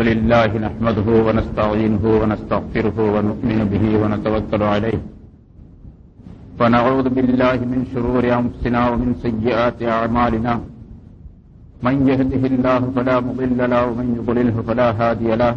لله نحمده ونستعينه ونستغفره ونؤمن به ونتوكل عليه ونعوذ بالله من شرور أنفسنا ومن سيئات أعمالنا من يهده الله فلا مضل له ومن يضلله فلا هادي له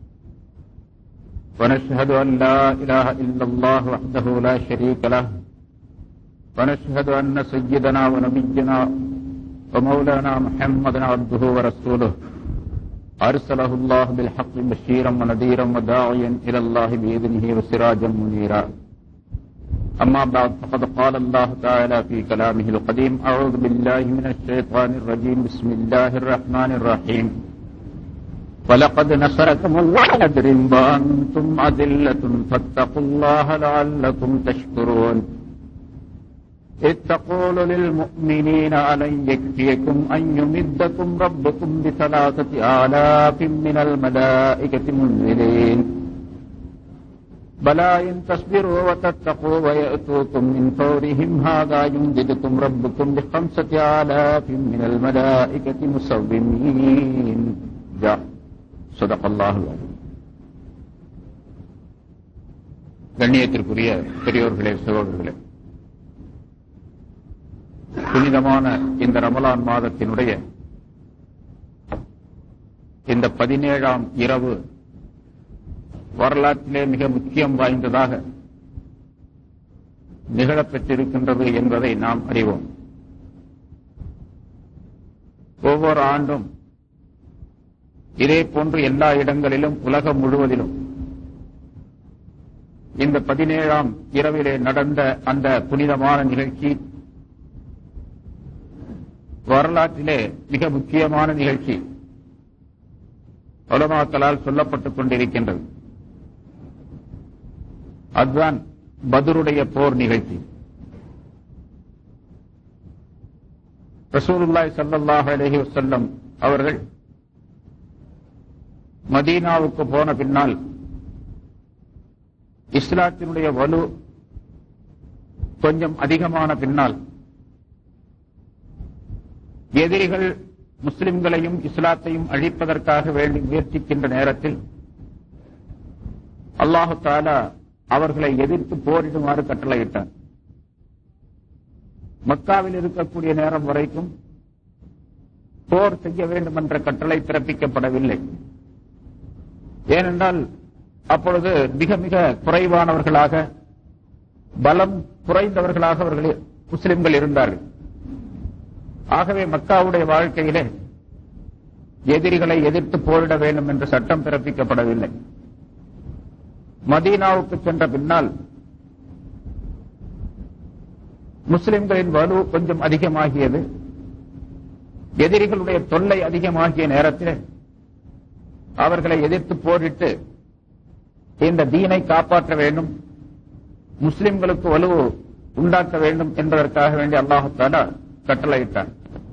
ونشهد أن لا إله إلا الله وحده لا شريك له ونشهد أن سيدنا ونبينا ومولانا محمدا عبده ورسوله أرسله الله بالحق بشيرا ونذيرا وداعيا إلى الله بإذنه وسراجا منيرا أما بعد فقد قال الله تعالى في كلامه القديم أعوذ بالله من الشيطان الرجيم بسم الله الرحمن الرحيم ولقد نصركم الله بدر وأنتم أذلة فاتقوا الله لعلكم تشكرون إذ تقول للمؤمنين ألن يكفيكم أن يمدكم ربكم بثلاثة آلاف من الملائكة منزلين بلى إن تصبروا وتتقوا ويأتوكم من فورهم هذا يمددكم ربكم بخمسة آلاف من الملائكة مسومين جاء صدق الله العظيم கண்ணியத்திற்குரிய பெரியோர்களே சகோதரர்களே புனிதமான இந்த ரமலான் மாதத்தினுடைய இந்த பதினேழாம் இரவு வரலாற்றிலே மிக முக்கியம் வாய்ந்ததாக நிகழப்பெற்றிருக்கின்றது என்பதை நாம் அறிவோம் ஒவ்வொரு ஆண்டும் இதே போன்று எல்லா இடங்களிலும் உலகம் முழுவதிலும் இந்த பதினேழாம் இரவிலே நடந்த அந்த புனிதமான நிகழ்ச்சி வரலாற்றிலே மிக முக்கியமான நிகழ்ச்சி உலமாக்களால் சொல்லப்பட்டுக் கொண்டிருக்கின்றது அதுதான் பதுருடைய போர் நிகழ்ச்சி ரசூலுல்லாய் சல்லாஹ் அலஹி வசல்லம் அவர்கள் மதீனாவுக்கு போன பின்னால் இஸ்லாத்தினுடைய வலு கொஞ்சம் அதிகமான பின்னால் எதிரிகள் முஸ்லிம்களையும் இஸ்லாத்தையும் அழிப்பதற்காக வேண்டி முயற்சிக்கின்ற நேரத்தில் அல்லாஹு தாலா அவர்களை எதிர்த்து போரிடுமாறு கட்டளையிட்டார் மக்காவில் இருக்கக்கூடிய நேரம் வரைக்கும் போர் செய்ய வேண்டும் என்ற கட்டளை பிறப்பிக்கப்படவில்லை ஏனென்றால் அப்பொழுது மிக மிக குறைவானவர்களாக பலம் குறைந்தவர்களாக அவர்கள் முஸ்லிம்கள் இருந்தார்கள் ஆகவே மக்காவுடைய வாழ்க்கையிலே எதிரிகளை எதிர்த்து போரிட வேண்டும் என்ற சட்டம் பிறப்பிக்கப்படவில்லை மதீனாவுக்கு சென்ற பின்னால் முஸ்லிம்களின் வலு கொஞ்சம் அதிகமாகியது எதிரிகளுடைய தொல்லை அதிகமாகிய நேரத்தில் அவர்களை எதிர்த்து போரிட்டு இந்த தீனை காப்பாற்ற வேண்டும் முஸ்லிம்களுக்கு வலு உண்டாக்க வேண்டும் என்பதற்காக வேண்டிய அல்லாஹாலா கட்டளையிட்டார்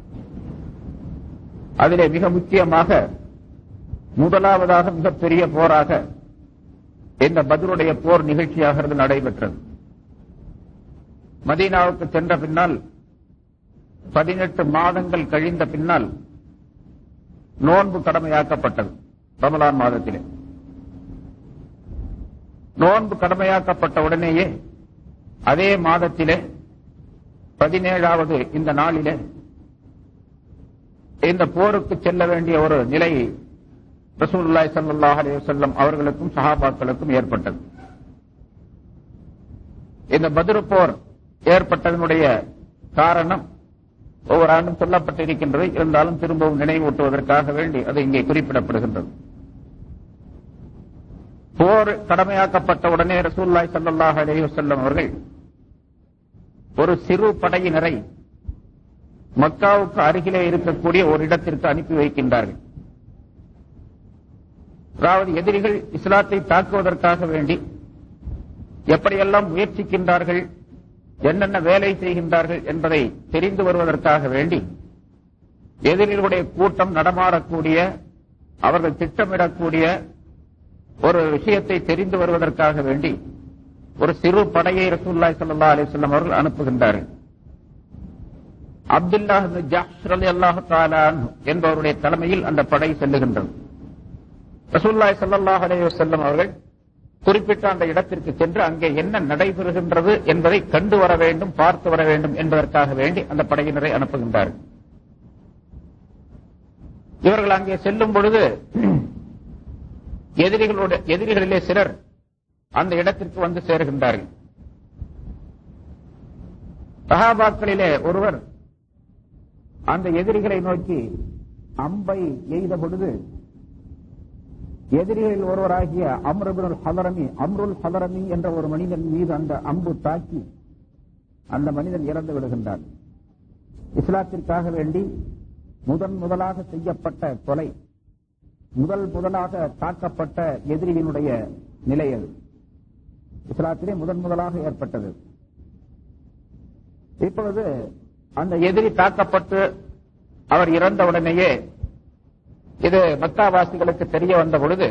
அதிலே மிக முக்கியமாக முதலாவதாக மிகப்பெரிய போராக இந்த பதிலுடைய போர் நிகழ்ச்சியாக நடைபெற்றது மதீனாவுக்கு சென்ற பின்னால் பதினெட்டு மாதங்கள் கழிந்த பின்னால் நோன்பு கடமையாக்கப்பட்டது ரமலான் மாதத்திலே நோன்பு கடமையாக்கப்பட்ட உடனேயே அதே மாதத்திலே பதினேழாவது இந்த நாளிலே இந்த போருக்கு செல்ல வேண்டிய ஒரு நிலை ரசூல்லாய் சல்லாஹ் அலி வல்லம் அவர்களுக்கும் சஹாபாக்களுக்கும் ஏற்பட்டது இந்த பதிரு போர் ஏற்பட்டதனுடைய காரணம் ஒவ்வொரு ஆண்டும் சொல்லப்பட்டிருக்கின்றது இருந்தாலும் திரும்பவும் நினைவூட்டுவதற்காக வேண்டி அது இங்கே குறிப்பிடப்படுகின்றது போர் கடமையாக்கப்பட்ட உடனே ரசூல்லாய் சல்லாஹ் அலி வல்லம் அவர்கள் ஒரு சிறு படையினரை மக்காவுக்கு அருகிலே இருக்கக்கூடிய ஒரு இடத்திற்கு அனுப்பி வைக்கின்றார்கள் அதாவது எதிரிகள் இஸ்லாத்தை தாக்குவதற்காக வேண்டி எப்படியெல்லாம் முயற்சிக்கின்றார்கள் என்னென்ன வேலை செய்கின்றார்கள் என்பதை தெரிந்து வருவதற்காக வேண்டி எதிரிகளுடைய கூட்டம் நடமாடக்கூடிய அவர்கள் திட்டமிடக்கூடிய ஒரு விஷயத்தை தெரிந்து வருவதற்காக வேண்டி ஒரு சிறு படையை ரசூல்லாய் சல்லா அலிஸ்லாம் அவர்கள் அனுப்புகின்றார்கள் அப்துல்லா ஜாஹ் அல்லாஹு என்பவருடைய தலைமையில் அந்த படை செல்லுகின்றது ரசூல்லாய் ஸல்லல்லாஹு அலைஹி வஸல்லம் அவர்கள் குறிப்பிட்ட அந்த இடத்திற்கு சென்று அங்கே என்ன நடைபெறுகின்றது என்பதை கண்டு வர வேண்டும் பார்த்து வர வேண்டும் என்பதற்காக வேண்டி அந்த படையினரை அனுப்புகின்றார்கள் இவர்கள் அங்கே செல்லும் பொழுது எதிரிகளோட எதிரிகளிலே சிலர் அந்த இடத்திற்கு வந்து சேருகின்றார்கள் சஹாபாக்களிலே ஒருவர் அந்த எதிரிகளை நோக்கி அம்பை எய்த பொழுது எதிரிகளில் ஒருவராகிய அம்ருபுல் ஹலரமி அம்ருல் ஹலரமி என்ற ஒரு மனிதன் மீது அந்த அம்பு தாக்கி அந்த மனிதன் இறந்து விடுகின்றான் இஸ்லாத்திற்காக வேண்டி முதன் முதலாக செய்யப்பட்ட கொலை முதல் முதலாக தாக்கப்பட்ட எதிரியினுடைய நிலை அது இஸ்லாத்திலே முதன் முதலாக ஏற்பட்டது இப்பொழுது அந்த எதிரி தாக்கப்பட்டு அவர் இறந்த உடனேயே இது மக்காவாசிகளுக்கு தெரிய வந்த பொழுது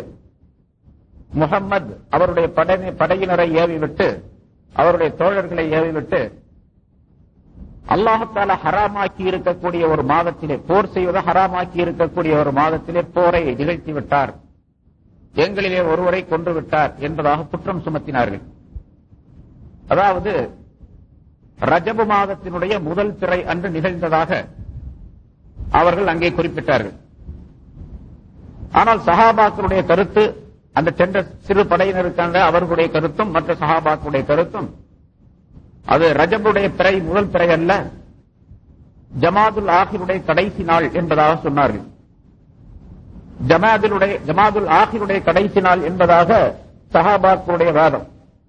முகம்மது அவருடைய படை- படையினரை ஏவிவிட்டு அவருடைய தோழர்களை ஏவிவிட்டு அல்லாஹத்தால ஹராமாக்கி இருக்கக்கூடிய ஒரு மாதத்திலே போர் செய்வதை ஹராமாக்கி இருக்கக்கூடிய ஒரு மாதத்திலே போரை நிகழ்த்தி விட்டார் எங்களிலே ஒருவரை கொன்று விட்டார் என்பதாக குற்றம் சுமத்தினார்கள் அதாவது ரஜபு மாதத்தினுடைய முதல் பிறை அன்று நிகழ்ந்ததாக அவர்கள் அங்கே குறிப்பிட்டார்கள் ஆனால் சஹாபாக்களுடைய கருத்து அந்த சென்ற சிறு படையினருக்கான அவர்களுடைய கருத்தும் மற்ற சஹாபாக்களுடைய கருத்தும் அது ரஜபுடைய பிறை முதல் பிறை அல்ல ஜமாதுல் ஆஹிருடைய கடைசி நாள் என்பதாக சொன்னார்கள் ஜமாதுடைய ஜமாதுல் ஆஹிருடைய கடைசி நாள் என்பதாக சஹாபாக்களுடைய வாதம்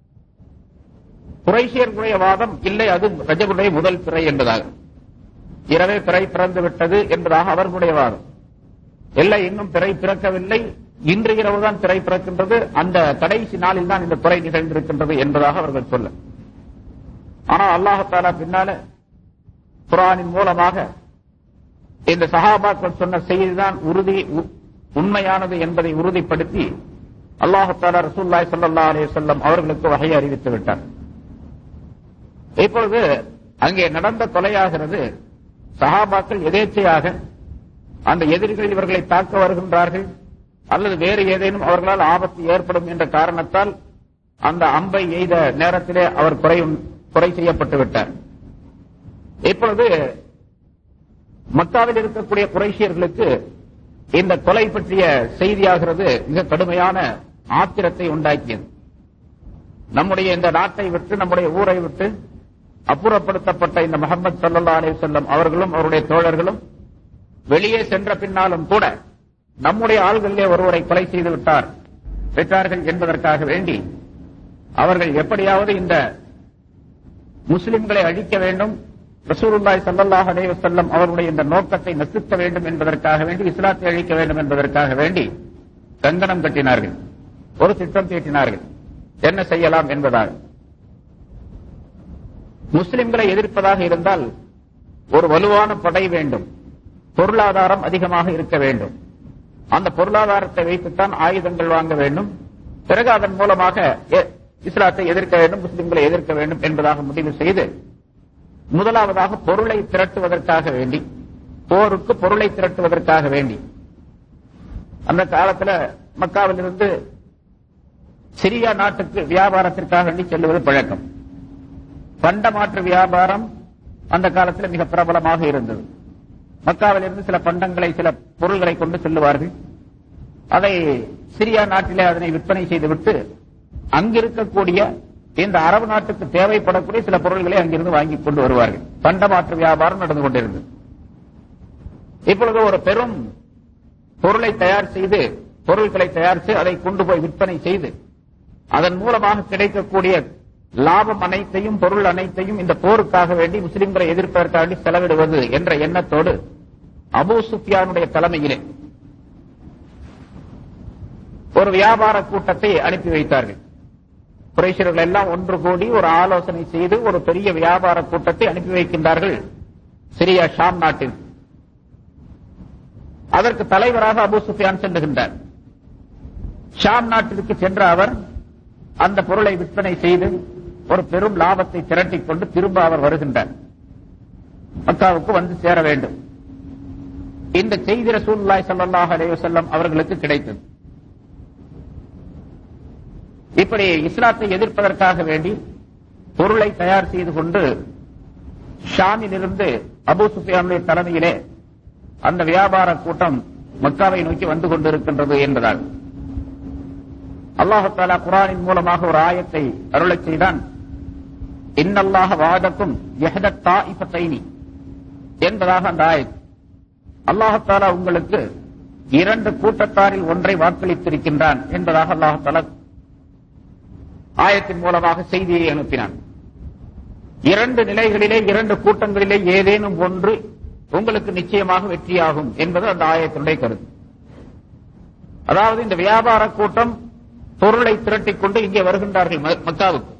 குறைஷியர்களுடைய வாதம் இல்லை அது ரஜபுடைய முதல் பிறை என்பதாக இரவே பிறை பிறந்து விட்டது என்பதாக அவர்களுடைய வாதம் இல்லை இன்னும் பிறை பிறக்கவில்லை இன்று இரவுதான் பிறை பிறக்கின்றது அந்த கடைசி நாளில் தான் இந்த பிறை நிகழ்ந்திருக்கின்றது என்பதாக அவர்கள் சொல்ல ஆனால் அல்லாஹாலா பின்னால குரானின் மூலமாக இந்த சஹாபாக்கள் சொன்ன செய்திதான் உறுதி உ- உண்மையானது என்பதை உறுதிப்படுத்தி அல்லாஹாலா ரசூல்லாய் ஸல்லல்லாஹு அலைஹி வஸல்லம் அவர்களுக்கு வகை அறிவித்து விட்டார் இப்பொழுது அங்கே நடந்த கொலையாகிறது சஹாபாக்கள் எதேச்சையாக அந்த எதிரிகள் இவர்களை தாக்க வருகின்றார்கள் அல்லது வேறு ஏதேனும் அவர்களால் ஆபத்து ஏற்படும் என்ற காரணத்தால் அந்த அம்பை எய்த நேரத்திலே அவர் குறை குறை செய்யப்பட்டு விட்டார் இப்பொழுது மக்காவில் இருக்கக்கூடிய குறைஷியர்களுக்கு இந்த கொலை பற்றிய செய்தியாகிறது மிக கடுமையான ஆத்திரத்தை உண்டாக்கியது நம்முடைய இந்த நாட்டை விட்டு நம்முடைய ஊரை விட்டு அப்புறப்படுத்தப்பட்ட இந்த முகமது சல்லா அலி சொல்லம் அவர்களும் அவருடைய தோழர்களும் வெளியே சென்ற பின்னாலும் கூட நம்முடைய ஆள்களிலே ஒருவரை கொலை செய்து விட்டார் விட்டார்கள் என்பதற்காக வேண்டி அவர்கள் எப்படியாவது இந்த முஸ்லிம்களை அழிக்க வேண்டும் ரசூலுல்லாஹி ஸல்லல்லாஹு அலைஹி வஸல்லம் அவருடைய இந்த நோக்கத்தை நசுக்க வேண்டும் என்பதற்காக வேண்டி இஸ்லாத்தை அழிக்க வேண்டும் என்பதற்காக வேண்டி கங்கணம் கட்டினார்கள் ஒரு திட்டம் தீட்டினார்கள் என்ன செய்யலாம் என்பதாக முஸ்லிம்களை எதிர்ப்பதாக இருந்தால் ஒரு வலுவான படை வேண்டும் பொருளாதாரம் அதிகமாக இருக்க வேண்டும் அந்த பொருளாதாரத்தை வைத்துத்தான் ஆயுதங்கள் வாங்க வேண்டும் பிறகு அதன் மூலமாக எ- இஸ்லாத்தை எதிர்க்க வேண்டும் முஸ்லிம்களை எதிர்க்க வேண்டும் என்பதாக முடிவு செய்து முதலாவதாக பொருளை திரட்டுவதற்காக வேண்டி போருக்கு பொருளை திரட்டுவதற்காக வேண்டி அந்த காலத்துல மக்காவிலிருந்து சிரியா நாட்டுக்கு வியாபாரத்திற்காக வேண்டி செல்லுவது பழக்கம் பண்டமாற்று வியாபாரம் அந்த காலத்தில் மிக பிரபலமாக இருந்தது மக்காவிலிருந்து சில பண்டங்களை சில பொருள்களை கொண்டு செல்லுவார்கள் அதை சிரியா நாட்டிலே அதனை விற்பனை செய்துவிட்டு அங்கிருக்கக்கூடிய இந்த அரபு நாட்டுக்கு தேவைப்படக்கூடிய சில பொருள்களை அங்கிருந்து வாங்கி கொண்டு வருவார்கள் பண்டமாற்று வியாபாரம் நடந்து கொண்டிருந்தது இப்பொழுது ஒரு பெரும் பொருளை தயார் செய்து பொருட்களை தயார் செய்து அதை கொண்டு போய் விற்பனை செய்து அதன் மூலமாக கிடைக்கக்கூடிய லாபம் அனைத்தையும் பொருள் அனைத்தையும் இந்த போருக்காக வேண்டி முஸ்லிம்களை எதிர்ப்பதற்காக வேண்டி செலவிடுவது என்ற எண்ணத்தோடு அபூ சுஃபியானுடைய தலைமையிலே ஒரு வியாபார கூட்டத்தை அனுப்பி வைத்தார்கள் குறைஷர்கள் எல்லாம் ஒன்று கூடி ஒரு ஆலோசனை செய்து ஒரு பெரிய வியாபார கூட்டத்தை அனுப்பி வைக்கின்றார்கள் சிரியா ஷாம் நாட்டில் அதற்கு தலைவராக அபூ சுஃபியான் சென்றுகின்றார் ஷாம் நாட்டிற்கு சென்ற அவர் அந்த பொருளை விற்பனை செய்து ஒரு பெரும் லாபத்தை திரட்டிக் கொண்டு திரும்ப அவர் வருகின்றார் மக்காவுக்கு வந்து சேர வேண்டும் இந்த செய்தி ரசூலுல்லாஹி ஸல்லல்லாஹு அலைஹி வஸல்லம் அவர்களுக்கு கிடைத்தது இப்படி இஸ்லாத்தை எதிர்ப்பதற்காக வேண்டி பொருளை தயார் செய்து கொண்டு ஷாமிலிருந்து அபு சுஃபியானுடைய தலைமையிலே அந்த வியாபார கூட்டம் மக்காவை நோக்கி வந்து கொண்டிருக்கின்றது என்பதால் அல்லாஹாலா குரானின் மூலமாக ஒரு ஆயத்தை அருளச் செய்தான் இன்னல்லாக வாதக்கும் எஹதத்தா இப்பத்தைனி என்பதாக அந்த ஆயத் அல்லாஹாலா உங்களுக்கு இரண்டு கூட்டத்தாரில் ஒன்றை வாக்களித்திருக்கின்றான் என்பதாக அல்லாஹாலா ஆயத்தின் மூலமாக செய்தியை அனுப்பினான் இரண்டு நிலைகளிலே இரண்டு கூட்டங்களிலே ஏதேனும் ஒன்று உங்களுக்கு நிச்சயமாக வெற்றியாகும் என்பது அந்த ஆயத்தினுடைய கருத்து அதாவது இந்த வியாபார கூட்டம் பொருளை திரட்டிக் கொண்டு இங்கே வருகின்றார்கள் ம- மக்காவுக்கு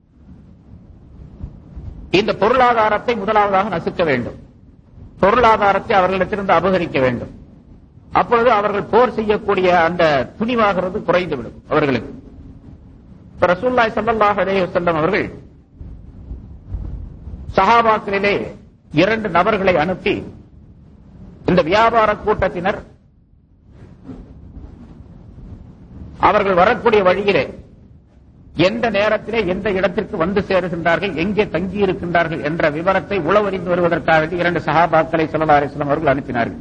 இந்த பொருளாதாரத்தை முதலாவதாக நசுக்க வேண்டும் பொருளாதாரத்தை அவர்களிடத்திலிருந்து அபகரிக்க வேண்டும் அப்பொழுது அவர்கள் போர் செய்யக்கூடிய அந்த துணிவாகிறது குறைந்துவிடும் அவர்களுக்கு இப்ப ரசூல்லாய் ஸல்லல்லாஹு அலைஹி வஸல்லம் அவர்கள் சஹாபாக்களிலே இரண்டு நபர்களை அனுப்பி இந்த வியாபார கூட்டத்தினர் அவர்கள் வரக்கூடிய வழியிலே எந்த நேரத்திலே எந்த இடத்திற்கு வந்து சேருகின்றார்கள் எங்கே தங்கி இருக்கின்றார்கள் என்ற விவரத்தை உளவறிந்து வருவதற்காக வேண்டி இரண்டு சஹாபாக்களை ஸல்லல்லாஹு அலைஹி வஸல்லம் அவர்கள் அனுப்பினார்கள்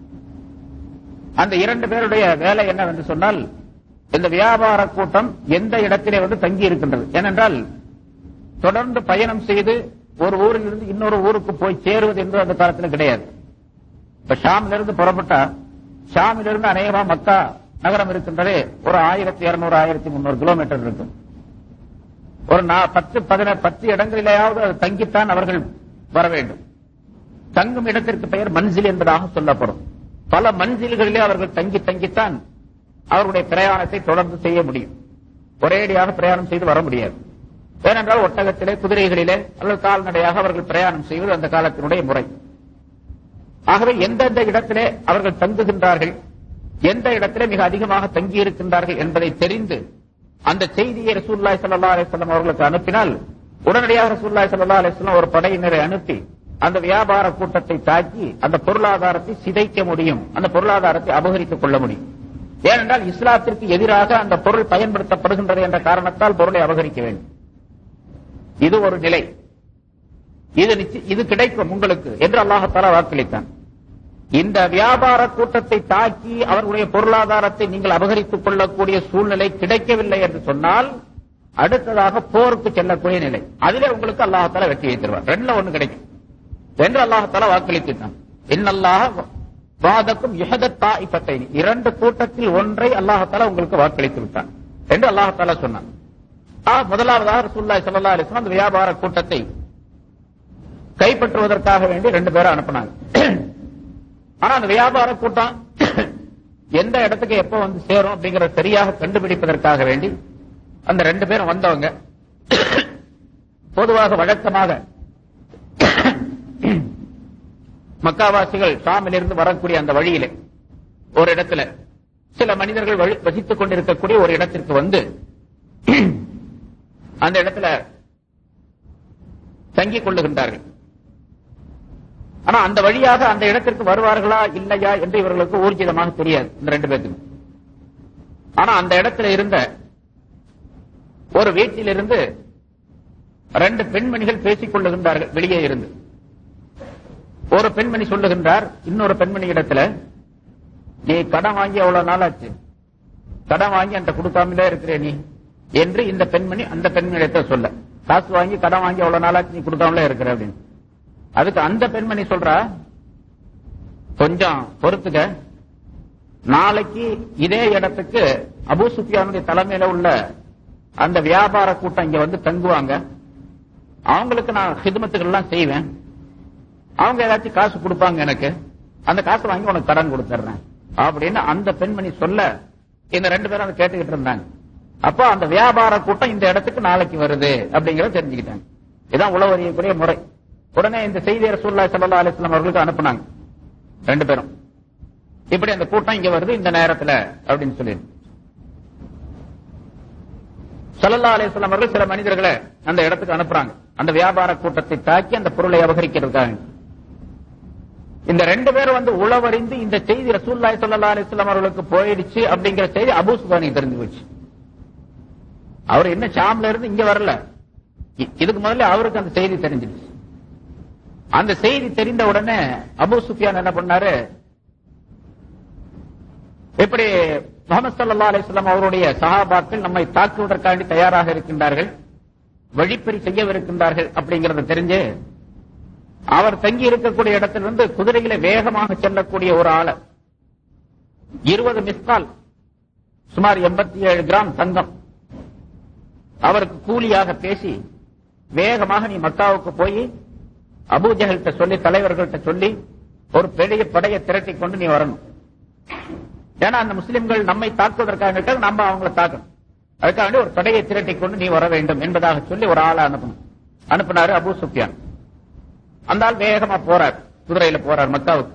அந்த இரண்டு பேருடைய வேலை என்னவென்று சொன்னால் இந்த வியாபார கூட்டம் எந்த இடத்திலே வந்து தங்கி இருக்கின்றது ஏனென்றால் தொடர்ந்து பயணம் செய்து ஒரு ஊரில் இருந்து இன்னொரு ஊருக்கு போய் சேருவது என்று அந்த காலத்தில் கிடையாது இப்ப ஷாமிலிருந்து இருந்து புறப்பட்டா ஷாமிலிருந்து அநேகமா மக்கா நகரம் இருக்கின்றது ஒரு ஆயிரத்தி இருநூறு ஆயிரத்தி முன்னூறு கிலோமீட்டர் இருக்கும் ஒரு நா- பத்து பதின பத்து இடங்களிலேயாவது அது தங்கித்தான் அவர்கள் வர வேண்டும் தங்கும் இடத்திற்கு பெயர் மன்சில் என்பதாக சொல்லப்படும் பல மன்சில்களிலே அவர்கள் தங்கி தங்கித்தான் அவருடைய பிரயாணத்தை தொடர்ந்து செய்ய முடியும் ஒரேடியாக பிரயாணம் செய்து வர முடியாது ஏனென்றால் ஒட்டகத்திலே குதிரைகளிலே அல்லது கால்நடையாக அவர்கள் பிரயாணம் செய்வது அந்த காலத்தினுடைய முறை ஆகவே எந்தெந்த இடத்திலே அவர்கள் தங்குகின்றார்கள் எந்த இடத்திலே மிக அதிகமாக தங்கி இருக்கின்றார்கள் என்பதை தெரிந்து அந்த செய்தியை ரசூல்லாய் ஸல்லல்லாஹு அலைஹி வஸல்லம் அவர்களுக்கு அனுப்பினால் உடனடியாக ரசூல்லாய் ஸல்லல்லாஹு அலைஹி வஸல்லம் ஒரு படையினரை அனுப்பி அந்த வியாபார கூட்டத்தை தாக்கி அந்த பொருளாதாரத்தை சிதைக்க முடியும் அந்த பொருளாதாரத்தை அபகரித்துக் கொள்ள முடியும் ஏனென்றால் இஸ்லாத்திற்கு எதிராக அந்த பொருள் பயன்படுத்தப்படுகின்றது என்ற காரணத்தால் பொருளை அபகரிக்க வேண்டும் இது ஒரு நிலை இது நிச்சய- இது கிடைக்கும் உங்களுக்கு என்று அல்லாஹத்தாலா வாக்களித்தான் இந்த வியாபார கூட்டத்தை தாக்கி அவர்களுடைய பொருளாதாரத்தை நீங்கள் அபகரித்துக் கொள்ளக்கூடிய சூழ்நிலை கிடைக்கவில்லை என்று சொன்னால் அடுத்ததாக போருக்கு செல்லக்கூடிய நிலை அதிலே உங்களுக்கு அல்லாஹத்தாலா வெற்றி வைத்திருவார் ரெண்டுல ஒண்ணு கிடைக்கும் என்று அல்லாஹத்தாலா வாக்களித்தான் இன்னல்லாக வாதக்கும் யுஹதத்தா இப்பத்தை இரண்டு கூட்டத்தில் ஒன்றை அல்லாஹத்தாலா உங்களுக்கு வாக்களித்து விட்டான் என்று அல்லாஹத்தாலா சொன்னான் ஆ, முதலாவதாக ரசூலுல்லாஹி ஸல்லல்லாஹு அலைஹி வஸல்லம் அந்த வியாபார கூட்டத்தை கைப்பற்றுவதற்காக வேண்டி ரெண்டு பேரை அனுப்புனாங்க ஆனா அந்த வியாபார கூட்டம் எந்த இடத்துக்கு எப்ப வந்து சேரும் அப்படிங்கறத சரியாக கண்டுபிடிப்பதற்காக வேண்டி அந்த ரெண்டு பேரும் வந்தவங்க பொதுவாக வழக்கமாக மக்காவாசிகள் ஷாமிலிருந்து வரக்கூடிய அந்த வழியிலே ஒரு இடத்துல சில மனிதர்கள் வழி- வசித்துக் கொண்டிருக்கக்கூடிய ஒரு இடத்திற்கு வந்து அந்த இடத்துல தங்கிக் கொள்ளுகின்றார்கள் ஆனா அந்த வழியாக அந்த இடத்திற்கு வருவார்களா இல்லையா என்று இவர்களுக்கு ஊர்ஜிதமாக தெரியாது இந்த ரெண்டு பேருக்கும் ஆனா அந்த இடத்துல இருந்த ஒரு வீட்டிலிருந்து ரெண்டு பெண்மணிகள் பேசிக் கொள்ளுகின்றார்கள் வெளியே இருந்து ஒரு பெண்மணி சொல்லுகின்றார் இன்னொரு பெண்மணி இடத்துல நீ கடன் வாங்கி எவ்வளவு நாள் ஆச்சு கடன் வாங்கி அந்த கொடுக்காமலே இருக்கிறே நீ என்று இந்த பெண்மணி அந்த பெண்மணியிடத்தை சொல்ல காசு வாங்கி கடன் வாங்கி எவ்வளவு நாளாச்சு நீ கொடுக்காமலே இருக்கிற அப்படின்னு அதுக்கு அந்த பெண்மணி சொல்றா கொஞ்சம் பொறுத்துக்க நாளைக்கு இதே இடத்துக்கு அபூ சுஃபியானுடைய தலைமையில உள்ள அந்த வியாபார கூட்டம் இங்க வந்து தங்குவாங்க அவங்களுக்கு நான் ஹிதமத்துகள் எல்லாம் செய்வேன் அவங்க ஏதாச்சும் காசு கொடுப்பாங்க எனக்கு அந்த காசு வாங்கி உனக்கு கடன் கொடுத்துறேன் அப்படின்னு அந்த பெண்மணி சொல்ல இந்த ரெண்டு பேரும் அதை கேட்டுக்கிட்டு இருந்தாங்க அப்போ அந்த வியாபார கூட்டம் இந்த இடத்துக்கு நாளைக்கு வருது அப்படிங்கறத தெரிஞ்சுக்கிட்டாங்க இதான் உளவறியக்கூடிய முறை உடனே இந்த செய்தியை ரசூலுல்லாஹி ஸல்லல்லாஹு அலைஹி வஸல்லம் அவர்களுக்கு அனுப்புனாங்க ரெண்டு பேரும் இப்படி அந்த கூட்டம் இங்க வருது இந்த நேரத்துல அப்படின்னு சொல்லி ஸல்லல்லாஹு அலைஹி வஸல்லம் அவர்கள் சில மனிதர்களை அந்த இடத்துக்கு அனுப்புறாங்க அந்த வியாபார கூட்டத்தை தாக்கி அந்த பொருளை அபகரிக்கிறதுக்காக இந்த ரெண்டு பேரும் வந்து உளவறிந்து இந்த செய்தி ரசூலுல்லாஹி ஸல்லல்லாஹு அலைஹி வஸல்லம் அவர்களுக்கு போயிடுச்சு அப்படிங்கிற செய்தி அபூ சுஃபியானுக்கு தெரிஞ்சு போச்சு அவர் என்ன ஷாம்ல இருந்து இங்க வரல இ- இதுக்கு முதல்ல அவருக்கு அந்த செய்தி தெரிஞ்சிருச்சு அந்த செய்தி தெரிந்த உடனே அபூ சுஃபியான் என்ன பண்ணாரு எப்படி முகமது சல்லா அலிஸ்லாம் அவருடைய சஹாபாக்கள் நம்மை தாக்குவதற்காண்டி தயாராக இருக்கின்றார்கள் வழிப்பறி செய்யவிருக்கின்றார்கள் அப்படிங்கறத தெரிஞ்சு அவர் தங்கி இருக்கக்கூடிய இடத்திலிருந்து குதிரையில வேகமாக செல்லக்கூடிய ஒரு ஆளை இருபது மிஸ்கால் சுமார் எண்பத்தி ஏழு கிராம் தங்கம் அவருக்கு கூலியாக பேசி வேகமாக நீ மக்காவுக்கு போய் அபூஜகல்கிட்ட சொல்லி தலைவர்கள்ட்ட சொல்லி ஒரு பெரிய படையை திரட்டி கொண்டு நீ வரணும் ஏன்னா அந்த முஸ்லிம்கள் நம்மை தாக்குவதற்காக இருக்காங்க, நம்ம அவங்கள தாக்கணும் அதுக்காக வேண்டி ஒரு படையை திரட்டி கொண்டு நீ வர வேண்டும் என்பதாக சொல்லி ஒரு ஆளை அனுப்பணும் அனுப்பினாரு அபூ சுஃபியான் அந்த ஆள் வேகமா போறார் குதிரையில போறார் மக்காவுக்கு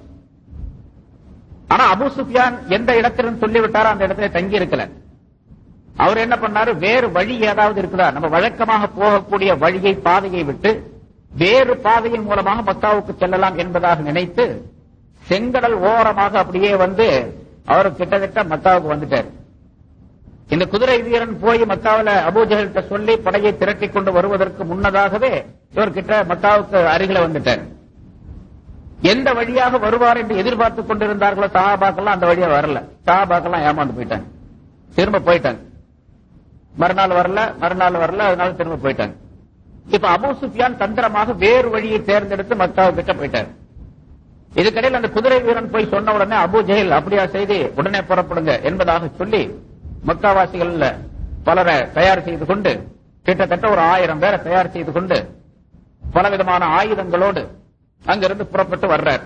ஆனா அபூ சுஃபியான் எந்த இடத்திலும் சொல்லிவிட்டாரோ அந்த இடத்துல தங்கி இருக்கல அவர் என்ன பண்ணாரு வேறு வழி ஏதாவது இருக்குதா நம்ம வழக்கமாக போகக்கூடிய வழியை பாதையை விட்டு வேறு பாதையின் மூலமாக மக்காவுக்கு செல்லலாம் என்பதாக நினைத்து செங்கடல் ஓரமாக அப்படியே வந்து அவர் கிட்டத்தட்ட மக்காவுக்கு வந்துட்டார் இந்த குதிரை வீரன் போய் மக்காவில அபூஜகல்கிட்ட சொல்லி படையை திரட்டி கொண்டு வருவதற்கு முன்னதாகவே இவர் கிட்ட மக்காவுக்கு அருகில வந்துட்டார் எந்த வழியாக வருவார் என்று எதிர்பார்த்துக் கொண்டிருந்தார்களோ சஹாபாக்கெல்லாம் அந்த வழியா வரல சஹாபாக்கெல்லாம் ஏமாந்து போயிட்டாங்க திரும்ப போயிட்டாங்க மறுநாள் வரல மறுநாள் வரல அதனால திரும்ப போயிட்டாங்க இப்ப அபூ சுஃபியான் தந்திரமாக வேறு வழியை தேர்ந்தெடுத்து மக்காவு கிட்ட போயிட்டார் இதுக்கடையில் அந்த குதிரை வீரன் போய் சொன்ன உடனே அபூ ஜெஹில் அப்படியா செய்து உடனே புறப்படுங்க என்பதாக சொல்லி மக்காவாசிகள் பலரை தயார் செய்து கொண்டு கிட்டத்தட்ட ஒரு ஆயிரம் பேரை தயார் செய்து கொண்டு பலவிதமான ஆயுதங்களோடு அங்கிருந்து புறப்பட்டு வர்றார்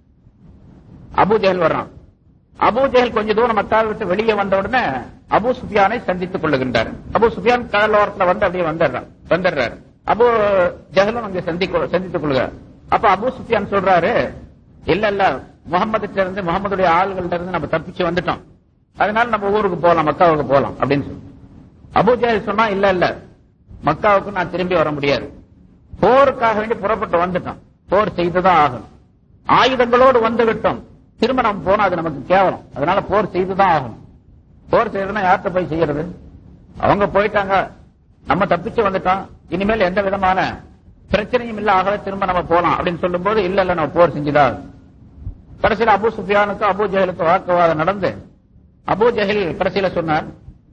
அபூ ஜெஹல் வர்றான் அபூ ஜெஹல் கொஞ்ச தூரம் மக்காவை விட்டு வெளியே வந்த உடனே அபூ சுஃபியானை சந்தித்துக் கொள்ளுகின்றார் அபூ சுஃபியான் கடலோரத்துல வந்து அப்படியே வந்துடுறான் வந்துடுறார் அபூ ஜஹலும் அங்கே சந்திக்க சந்தித்துக் கொள்கிறார் அப்ப அபூ சுஃபியான் சொல்றாரு இல்ல இல்ல முகமதுட்ட இருந்து முகமதுடைய ஆள்கள்ட்ட இருந்து நம்ம தப்பிச்சு வந்துட்டோம் அதனால நம்ம ஊருக்கு போலாம் மக்காவுக்கு போலாம் அப்படின்னு சொல்லி அபூ ஜஹல் சொன்னா இல்ல இல்ல மக்காவுக்கு நான் திரும்பி வர முடியாது போருக்காக வேண்டி புறப்பட்டு வந்துட்டோம் போர் செய்துதான் ஆகணும் ஆயுதங்களோடு வந்து விட்டோம் திரும்ப நம்ம போனா அது நமக்கு கேவலம் அதனால போர் செய்துதான் ஆகணும் போர் செய்யறதுன்னா யார்கிட்ட போய் செய்யறது அவங்க போயிட்டாங்க நம்ம தப்பிச்சு வந்துட்டோம் இனிமேல் எந்த விதமான பிரச்சனையும் இல்ல ஆகல திரும்ப நம்ம போலாம் அப்படின்னு சொல்லும்போது இல்ல இல்ல நம்ம போர் செஞ்சுதான் ஆகணும். கடைசியில் அபு சுஃபியானுக்கும் அபு ஜஹலுக்கும் வாக்குவாதம் நடந்து அபு ஜஹில் கடைசியில சொன்னார்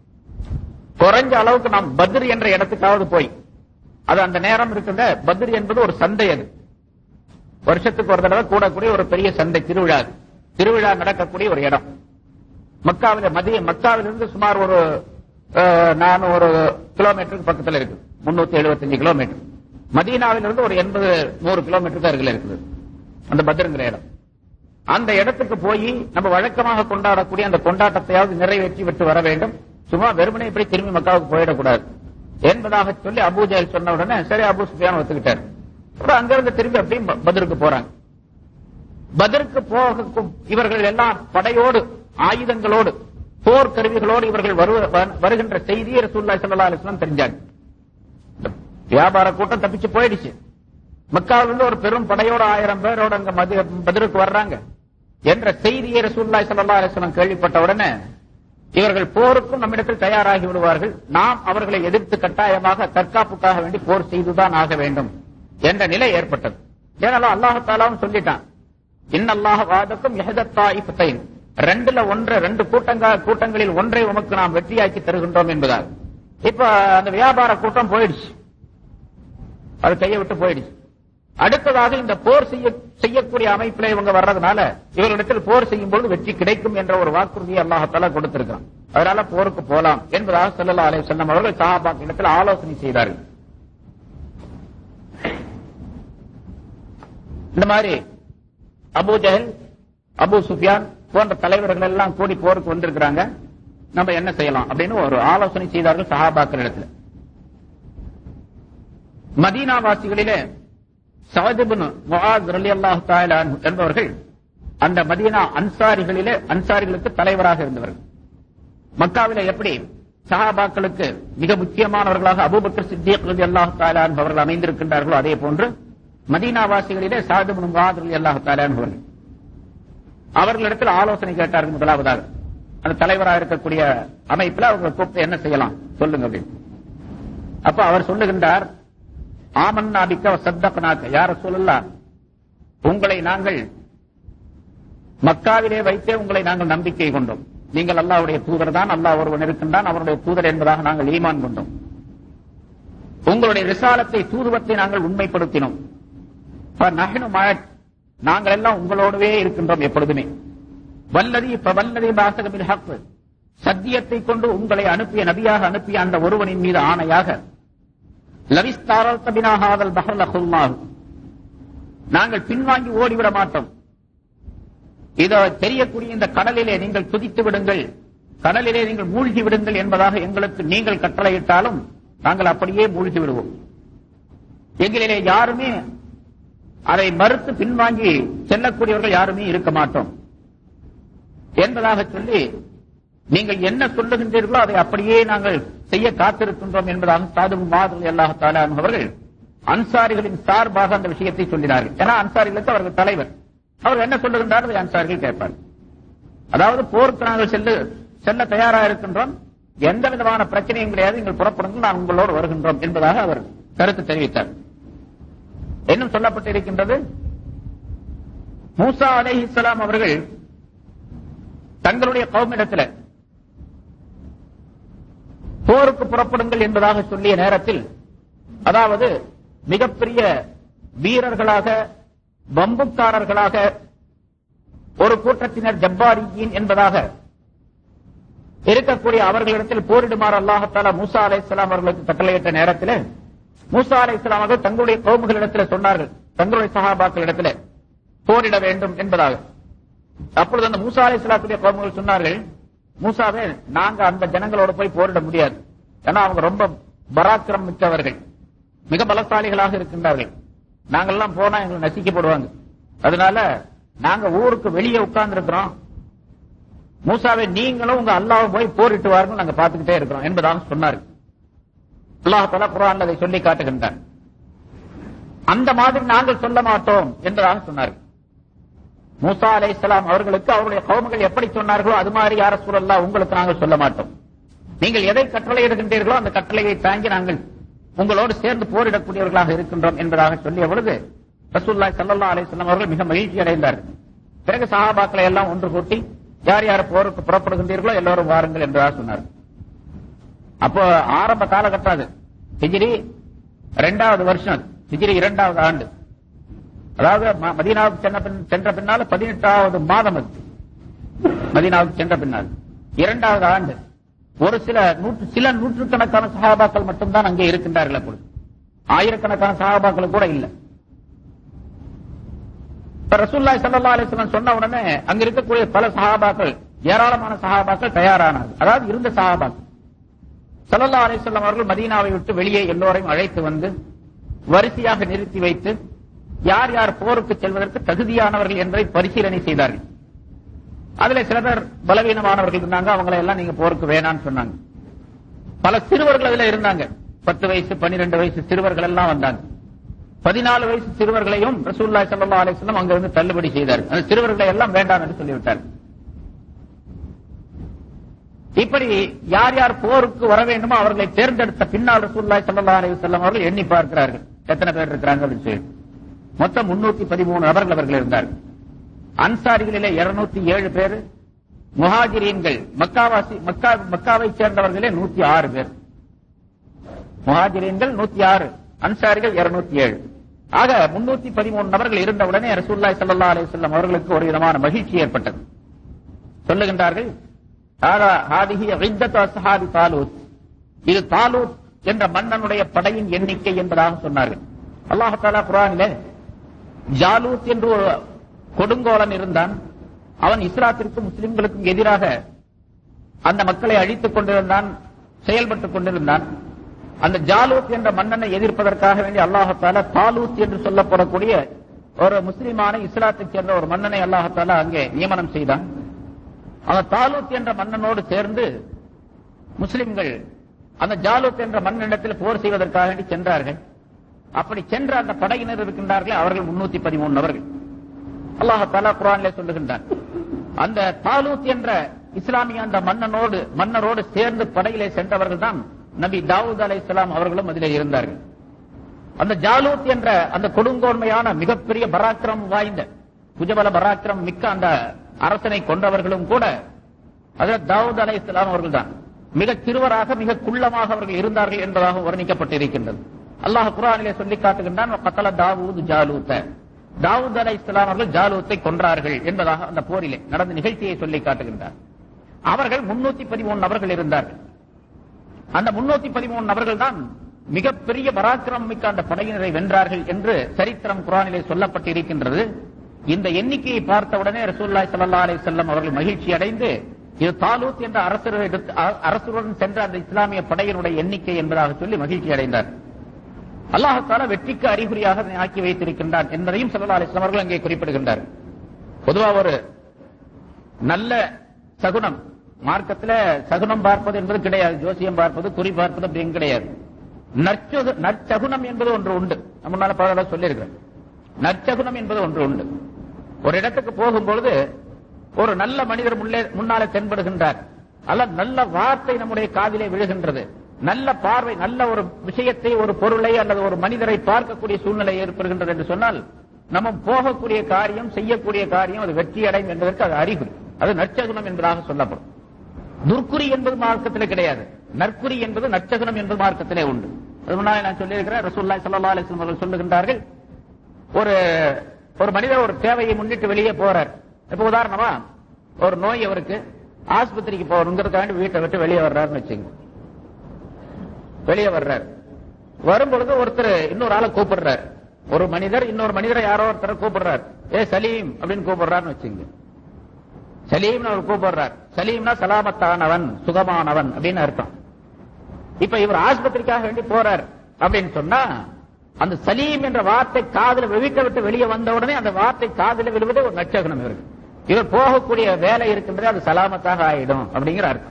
குறைஞ்ச அளவுக்கு நாம் பத்ர் என்ற இடத்துக்காவது போய் அது அந்த நேரம் இருக்கின்ற பத்ர் என்பது ஒரு சந்தை அது வருஷத்துக்கு ஒரு தடவை கூடக்கூடிய ஒரு பெரிய சந்தை திருவிழா அது. திருவிழா நடக்கக்கூடிய ஒரு இடம் மக்காவில் மதிய மக்காவிலிருந்து சுமார் ஒரு அஹ், நானூறு கிலோமீட்டருக்கு பக்கத்துல இருக்கு முன்னூத்தி எழுபத்தஞ்சு கிலோமீட்டர் மதீனாவிலிருந்து ஒரு எண்பது நூறு கிலோமீட்டருக்கு அருகில் இருக்குது அந்த பத்ருங்கிற இடம் அந்த இடத்துக்கு போய் நம்ம வழக்கமாக கொண்டாடக்கூடிய அந்த கொண்டாட்டத்தையாவது நிறைவேற்றி விட்டு வர வேண்டும் சும்மா வெறுமனே இப்படி திரும்பி மக்காவுக்கு போயிடக்கூடாது என்பதாக சொல்லி அபூஜால் சொன்ன உடனே சரி அபூ சுஃபியான் ஒத்துக்கிட்டார் அப்புறம் அங்கிருந்து திரும்பி அப்படியே ப- பத்ருக்கு போறாங்க பதருக்கு போக இவர்கள் எல்லாம் படையோடு ஆயுதங்களோடு போர் கருவிகளோடு இவர்கள் வருவ- வ- வருகின்ற செய்தியை ரசூலுல்லாஹி ஸல்லல்லாஹு அலைஹி வஸல்லம் தெரிஞ்சாங்க இந்த வியாபார கூட்டம் தப்பிச்சு போயிடுச்சு மக்காவில இருந்து ஒரு பெரும் படையோட ஆயிரம் பேரோட அங்க மதி- பத்ருக்கு வர்றாங்க என்ற செய்தியை ரசூலுல்லாஹி ஸல்லல்லாஹு அலைஹி வஸல்லம் கேள்விப்பட்ட உடனே இவர்கள் போருக்கும் நம்மிடத்தில் தயாராகி விடுவார்கள் நாம் அவர்களை எதிர்த்து கட்டாயமாக தற்காப்புக்காக வேண்டி போர் செய்துதான் ஆக வேண்டும் என்ற நிலை ஏற்பட்டது ஏனாலும் அல்லாஹு தாலாவும் சொல்லிட்டான் இன்னல்லாஹ வாதக்கும் எஹதத்தாயிஃபத்தைன் ரெண்டுல ஒன்று ரெண்டு கூட்டங்க கூட்டங்களில் ஒன்றை உமக்கு நாம் வெற்றியாக்கி தருகின்றோம் என்பதால் இப்ப அந்த வியாபார கூட்டம் போயிடுச்சு அது கையை விட்டு போயிடுச்சு அடுத்ததாக இந்த போர் செய்ய செய்யக்கூடிய அமைப்பில் இவங்க வர்றதுனால இவர்களிடத்தில் போர் செய்யும் பொழுது வெற்றி கிடைக்கும் என்ற ஒரு வாக்குறுதியை அல்லாஹத்தாலா கொடுத்திருக்கான் அதனால போருக்கு போலாம் என்பதாக ஸல்லல்லாஹு அலைஹி வஸல்லம் அவர்கள் சஹாபாக்கள் இடத்தில் ஆலோசனை செய்தார்கள் இந்த மாதிரி அபூ ஜஹல் அபூ சுஃபியான் போன்ற தலைவர்கள் எல்லாம் கூடி போருக்கு வந்திருக்கிறாங்க நம்ம என்ன செய்யலாம் அப்படின்னு ஒரு ஆலோசனை செய்தார்கள் சஹாபாக்கள் இடத்துல மதீனா வாசிகளிலே சவதிபுன் முஆத் ரலியல்லாஹு தஆலா அன்ஹு என்பவர்கள் அந்த மதீனா அன்சாரிகளிலே அன்சாரிகளுக்கு தலைவராக இருந்தவர்கள் மக்காவிலே எப்படி சஹாபாக்களுக்கு மிக முக்கியமானவர்களாக அபூபக்கர் சித்திக் ரலியல்லாஹு தஆலா அன்ஹு அவர்கள் அமைந்திருக்கின்றார்களோ அதே போன்று மதீனாவாசிகளிலே சாதிபுன் முஆத் ரலியல்லாஹு தஆலா அன்ஹு அவர்கள் அவர்களிடத்தில் ஆலோசனை கேட்டார்கள் முதலாவதாக அந்த தலைவராக இருக்கக்கூடிய அமைப்புல அவங்க கூப்பிட்டு என்ன செய்யலாம் சொல்லுங்க அப்படின்னு அப்ப அவர் சொல்லுகின்றார் ஆமன் நாபிக்க சத்தப்பனாக்க யார சொல்லலாம் உங்களை நாங்கள் மக்காவிலே வைத்தே உங்களை நாங்கள் நம்பிக்கை கொண்டோம் நீங்கள் அல்லாவுடைய தூதர் தான் அல்லாஹ் ஒருவன் இருக்கின்றான் அவருடைய தூதர் என்பதாக நாங்கள் ஈமான் கொண்டோம் உங்களுடைய விசாலத்தை தூதுவத்தை நாங்கள் உண்மைப்படுத்தினோம் நகனு நாங்கள் எல்லாம் உங்களோடவே இருக்கின்றோம் எப்பொழுதுமே வல்லதி இப்ப வல்லதி பாசகமில் ஹக்கு சத்தியத்தை கொண்டு உங்களை அனுப்பிய நபியாக அனுப்பிய அந்த ஒருவனின் மீது ஆணையாக லவிஸ்தாரல் தபினாகாதல் பஹர்லகுல்லாஹு நாங்கள் பின்வாங்கி ஓடிவிட மாட்டோம் இதோ தெரியக்கூடிய இந்த கடலிலே நீங்கள் துதித்து விடுங்கள் கடலிலே நீங்கள் மூழ்கி விடுங்கள் என்பதாக எங்களுக்கு நீங்கள் கட்டளையிட்டாலும் நாங்கள் அப்படியே மூழ்கி விடுவோம் எங்களிலே யாருமே அதை மறுத்து பின்வாங்கி செல்லக்கூடியவர்கள் யாருமே இருக்க மாட்டோம் என்பதாக சொல்லி நீங்கள் என்ன சொல்லுகின்றீர்களோ அதை அப்படியே நாங்கள் செய்ய காத்திருக்கின்றோம் என்பதாக சாது மாதிரி அல்லாஹால அவர்கள் அன்சாரிகளின் சார்பாக அந்த விஷயத்தை சொல்லினார்கள் ஏன்னா அன்சாரிகளுக்கு அவர்கள் தலைவர் அவர் என்ன சொல்லுகின்றார் அன்சாரிகள் கேட்பார் அதாவது போருக்கு நாங்கள் செல்லு செல்ல தயாராக இருக்கின்றோம் எந்த விதமான பிரச்சனையும் கிடையாது நீங்கள் புறப்படுங்கள் நான் உங்களோடு வருகின்றோம் என்பதாக அவர் கருத்து தெரிவித்தார் இன்னும் சொல்லப்பட்டிருக்கின்றது மூசா அலை இஸ்லாம் அவர்கள் தங்களுடைய கவுமிடத்தில் போருக்கு புறப்படுங்கள் என்பதாக சொல்லிய நேரத்தில் அதாவது மிகப்பெரிய வீரர்களாக வம்புக்காரர்களாக ஒரு கூட்டத்தினர் ஜப்பாரியின் என்பதாக இருக்கக்கூடிய அவர்களிடத்தில் போரிடுமாறு அல்லாஹால மூசா அலை இஸ்லாம் அவர்களுக்கு கட்டளையிட்ட நேரத்தில் மூசா அலை இஸ்லாம் அவர்கள் தங்களுடைய கோமுகளிடத்தில் சொன்னார்கள் தங்களுடைய சகாபாக்களிடத்தில் போரிட வேண்டும் என்பதாக அப்பொழுது அந்த மூசா அலை இஸ்லாத்துடைய கோமுகள் சொன்னார்கள் மூசாவே நாங்க அந்த ஜனங்களோட போய் போரிட முடியாது ஏன்னா அவங்க ரொம்ப பராக்கிரம் மிக்கவர்கள் மிக பலசாலிகளாக இருக்கின்றார்கள் நாங்கெல்லாம் போனா எங்களை நசிக்கப்படுவாங்க அதனால நாங்க ஊருக்கு வெளியே உட்கார்ந்து இருக்கிறோம் மூசாவை நீங்களும் உங்க அல்லாவும் போய் போரிட்டு வாருங்கள் நாங்க பார்த்துக்கிட்டே இருக்கிறோம் என்பதாக சொன்னார் அல்லாஹால குரான் அதை சொல்லி காட்டுகின்றார் அந்த மாதிரி நாங்கள் சொல்ல மாட்டோம் என்பதாக சொன்னார் மூசா அலை இஸ்லாம் அவர்களுக்கு அவருடைய கவுமுகள் எப்படி சொன்னார்களோ அது மாதிரி யார சூழல்லா உங்களுக்கு நாங்கள் சொல்ல மாட்டோம் நீங்கள் எதை கட்டளையிடுகின்றீர்களோ அந்த கட்டளையை தாங்கி நாங்கள் உங்களோடு சேர்ந்து போரிடக்கூடியவர்களாக இருக்கின்றோம் என்பதாக சொல்லிய பொழுது ரசூல்லாய் சல்லா அலிஸ்லாம் அவர்கள் மிக மகிழ்ச்சி அடைந்தார்கள் பிறகு சஹாபாக்களை எல்லாம் ஒன்று கூட்டி யார் யார் போருக்கு புறப்படுகின்றீர்களோ எல்லோரும் வாருங்கள் என்பதாக சொன்னார் அப்போ ஆரம்ப காலகட்டம் அது ஹிஜிரி இரண்டாவது வருஷம் ஹிஜிரி இரண்டாவது ஆண்டு அதாவது மதீனாவுக்கு சென்ற பின் சென்ற பின்னால பதினெட்டாவது மாதம் அது மதீனாவுக்கு சென்ற பின்னால் இரண்டாவது ஆண்டு ஒரு சில நூற்று சில நூற்றுக்கணக்கான சகாபாக்கள் மட்டும்தான் அங்கே இருக்கின்றார்கள் அப்பொழுது ஆயிரக்கணக்கான சகாபாக்கள் கூட இல்லை இப்ப ரசூல்லாய் சல்லா அலிஸ்லாம் சொன்ன உடனே அங்க இருக்கக்கூடிய பல சகாபாக்கள் ஏராளமான சகாபாக்கள் தயாரானார்கள் அதாவது இருந்த சகாபாக்கள் சல்லா அலிஸ்லாம் அவர்கள் மதீனாவை விட்டு வெளியே எல்லோரையும் அழைத்து வந்து வரிசையாக நிறுத்தி வைத்து யார் யார் போருக்கு செல்வதற்கு தகுதியானவர்கள் என்பதை பரிசீலனை செய்தார்கள் அதுல சில பேர் பலவீனமானவர்கள் இருந்தாங்க அவங்களை எல்லாம் நீங்க போருக்கு வேணாம்னு சொன்னாங்க பல சிறுவர்கள் அதுல இருந்தாங்க பத்து வயசு பன்னிரெண்டு வயசு சிறுவர்கள் எல்லாம் வந்தாங்க பதினாலு வயசு சிறுவர்களையும் ரசூல்லா சல்லா அலிஸ்லாம் அங்கிருந்து தள்ளுபடி செய்தார் அந்த சிறுவர்களை எல்லாம் வேண்டாம் என்று சொல்லிவிட்டார் இப்படி யார் யார் போருக்கு வர வேண்டுமோ அவர்களை தேர்ந்தெடுத்த பின்னால் ரசூல்லாய் சல்லா அலிவசல்லம் அவர்கள் எண்ணி பார்க்கிறார்கள் எத்தனை பேர் இருக்கிறாங்க அப்படின்னு சொல்லி மொத்தம் முன்னூத்தி பதிமூணு நபர்கள் அவர்கள் இருந்தார்கள் அன்சாரிகளிலே இருநூத்தி ஏழு பேர் முஹாஜிரீன்கள் மக்காவாசி மக்கா மக்காவை சேர்ந்தவர்களே நூத்தி ஆறு பேர் முஹாஜிரீன்கள் நூத்தி ஆறு அன்சாரிகள் இருநூத்தி ஏழு ஆக முன்னூத்தி பதிமூணு நபர்கள் இருந்தவுடனே ரசூல்லாய் சல்லா அலிவல்லம் அவர்களுக்கு ஒரு விதமான மகிழ்ச்சி ஏற்பட்டது சொல்லுகின்றார்கள் தாலூத் இது தாலூத் என்ற மன்னனுடைய படையின் எண்ணிக்கை என்பதாக சொன்னார்கள் அல்லாஹாலா குரானிலே ஜாலூத் என்று ஒரு கொடுங்கோலன் இருந்தான் அவன் இஸ்லாத்திற்கும் முஸ்லிம்களுக்கும் எதிராக அந்த மக்களை அழித்துக் கொண்டிருந்தான் செயல்பட்டுக் கொண்டிருந்தான் அந்த ஜாலூத் என்ற மன்னனை எதிர்ப்பதற்காக வேண்டி அல்லாஹால தாலூத் என்று சொல்லப்படக்கூடிய ஒரு முஸ்லிமான இஸ்லாத்தைச் சேர்ந்த ஒரு மன்னனை அல்லாஹால அங்கே நியமனம் செய்தான் அந்த தாலூத் என்ற மன்னனோடு சேர்ந்து முஸ்லிம்கள் அந்த ஜாலூத் என்ற மன்னனிடத்தில் போர் செய்வதற்காக வேண்டி சென்றார்கள் அப்படி சென்ற அந்த படையினர் இருக்கின்றார்கள் அவர்கள் முன்னூத்தி பதிமூணு நபர்கள் அல்லாஹ் தலா குரான்ல சொல்லுகின்றான் அந்த தாலூத் என்ற இஸ்லாமிய அந்த மன்னனோடு மன்னரோடு சேர்ந்து படையிலே சென்றவர்கள் தான் நபி தாவூத் அலை அவர்களும் அதிலே இருந்தார்கள் அந்த ஜாலூத் என்ற அந்த கொடுங்கோன்மையான மிகப்பெரிய பராக்கிரம் வாய்ந்த புஜபல பராக்கிரம் மிக்க அந்த அரசனை கொண்டவர்களும் கூட அதில் தாவூத் அலை இஸ்லாம் அவர்கள் தான் மிக சிறுவராக மிக குள்ளமாக அவர்கள் இருந்தார்கள் என்பதாக வர்ணிக்கப்பட்டிருக்கின்றது அல்லாஹ் குரானிலே சொல்லி காட்டுகின்றான் கத்தல தாவூத் ஜாலூத்த தாவூத் அலை இஸ்லாம் அவர்கள் ஜாலூத்தை கொன்றார்கள் என்பதாக அந்த போரிலே நடந்த நிகழ்ச்சியை சொல்லி காட்டுகின்றார் அவர்கள் முன்னூத்தி பதிமூணு நபர்கள் இருந்தார்கள் அந்த முன்னூத்தி பதிமூணு நபர்கள் தான் மிகப்பெரிய பராக்கிரம் மிக்க அந்த படையினரை வென்றார்கள் என்று சரித்திரம் குரானிலே சொல்லப்பட்டிருக்கின்றது இந்த எண்ணிக்கையை பார்த்தவுடனே ரசூல்லாய் சல்லா அலி செல்லம் அவர்கள் மகிழ்ச்சி அடைந்து இது தாலூத் என்ற அரசர் அரசுடன் சென்ற அந்த இஸ்லாமிய படையினுடைய எண்ணிக்கை என்பதாக சொல்லி மகிழ்ச்சி அடைந்தார் அல்லாஹால வெற்றிக்கு அறிகுறியாக அதனை ஆக்கி வைத்திருக்கின்றான் என்பதையும் சல்லா அலிஸ்லாம் அவர்கள் அங்கே குறிப்பிடுகின்றார் பொதுவா ஒரு நல்ல சகுனம் மார்க்கத்தில் சகுனம் பார்ப்பது என்பது கிடையாது ஜோசியம் பார்ப்பது குறி பார்ப்பது அப்படின்னு கிடையாது நற்சகு- நற்சகுனம் என்பது ஒன்று உண்டு நம்ம முன்னால பல தடவை சொல்லியிருக்கிறேன் நற்சகுனம் என்பது ஒன்று உண்டு ஒரு இடத்துக்கு போகும்பொழுது ஒரு நல்ல மனிதர் முன்னே முன்னாலே தென்படுகின்றார் அல்ல நல்ல வார்த்தை நம்முடைய காதிலே விழுகின்றது நல்ல பார்வை நல்ல ஒரு விஷயத்தை ஒரு பொருளை அல்லது ஒரு மனிதரை பார்க்கக்கூடிய சூழ்நிலை ஏற்படுகின்றது என்று சொன்னால் நம்ம போகக்கூடிய காரியம் செய்யக்கூடிய காரியம் அது வெற்றி அடையும் என்பதற்கு அது அறிகுறி அது நற்சகுனம் என்பதாக சொல்லப்படும் துர்க்குறி என்பது மார்க்கத்திலே கிடையாது நற்குறி என்பது நற்சகுனம் என்பது மார்க்கத்திலே உண்டு அது முன்னாலே நான் சொல்லியிருக்கிறேன் ரசூல்லாய் ஸல்லல்லாஹு அலைஹி வஸல்லம் அவர்கள் சொல்லுகின்றார்கள் ஒரு ஒரு மனிதர் ஒரு தேவையை முன்னிட்டு வெளியே போறார் இப்ப உதாரணமா ஒரு நோய் அவருக்கு ஆஸ்பத்திரிக்கு போகணுங்கிறதுக்காண்டி வீட்டை விட்டு வெளியே வர்றாருன்னு வச்சுங்க வெளியே வர்றார் வரும்பொழுது ஒருத்தர் இன்னொரு ஆளை கூப்பிடுறார் ஒரு மனிதர் இன்னொரு மனிதரை யாரோ ஒருத்தரை கூப்பிடுறார் ஏ சலீம் அப்படின்னு கூப்பிடுறாருன்னு வச்சுங்க சலீம்னு அவர் கூப்பிடுறார் சலீம்னா சலாமத்தானவன் சுகமானவன் அப்படின்னு அர்த்தம் இப்ப இவர் ஆஸ்பத்திரிக்காக வேண்டி போறார் அப்படின்னு சொன்னா அந்த சலீம் என்ற வார்த்தை காதுல வீட்டை விட்டு வெளியே வந்த உடனே அந்த வார்த்தை காதுல விழுவது ஒரு நட்சகனம் இவருக்கு இவர் போகக்கூடிய வேலை இருக்கின்றது அது சலாமத்தாக ஆயிடும் அப்படிங்கிற அர்த்தம்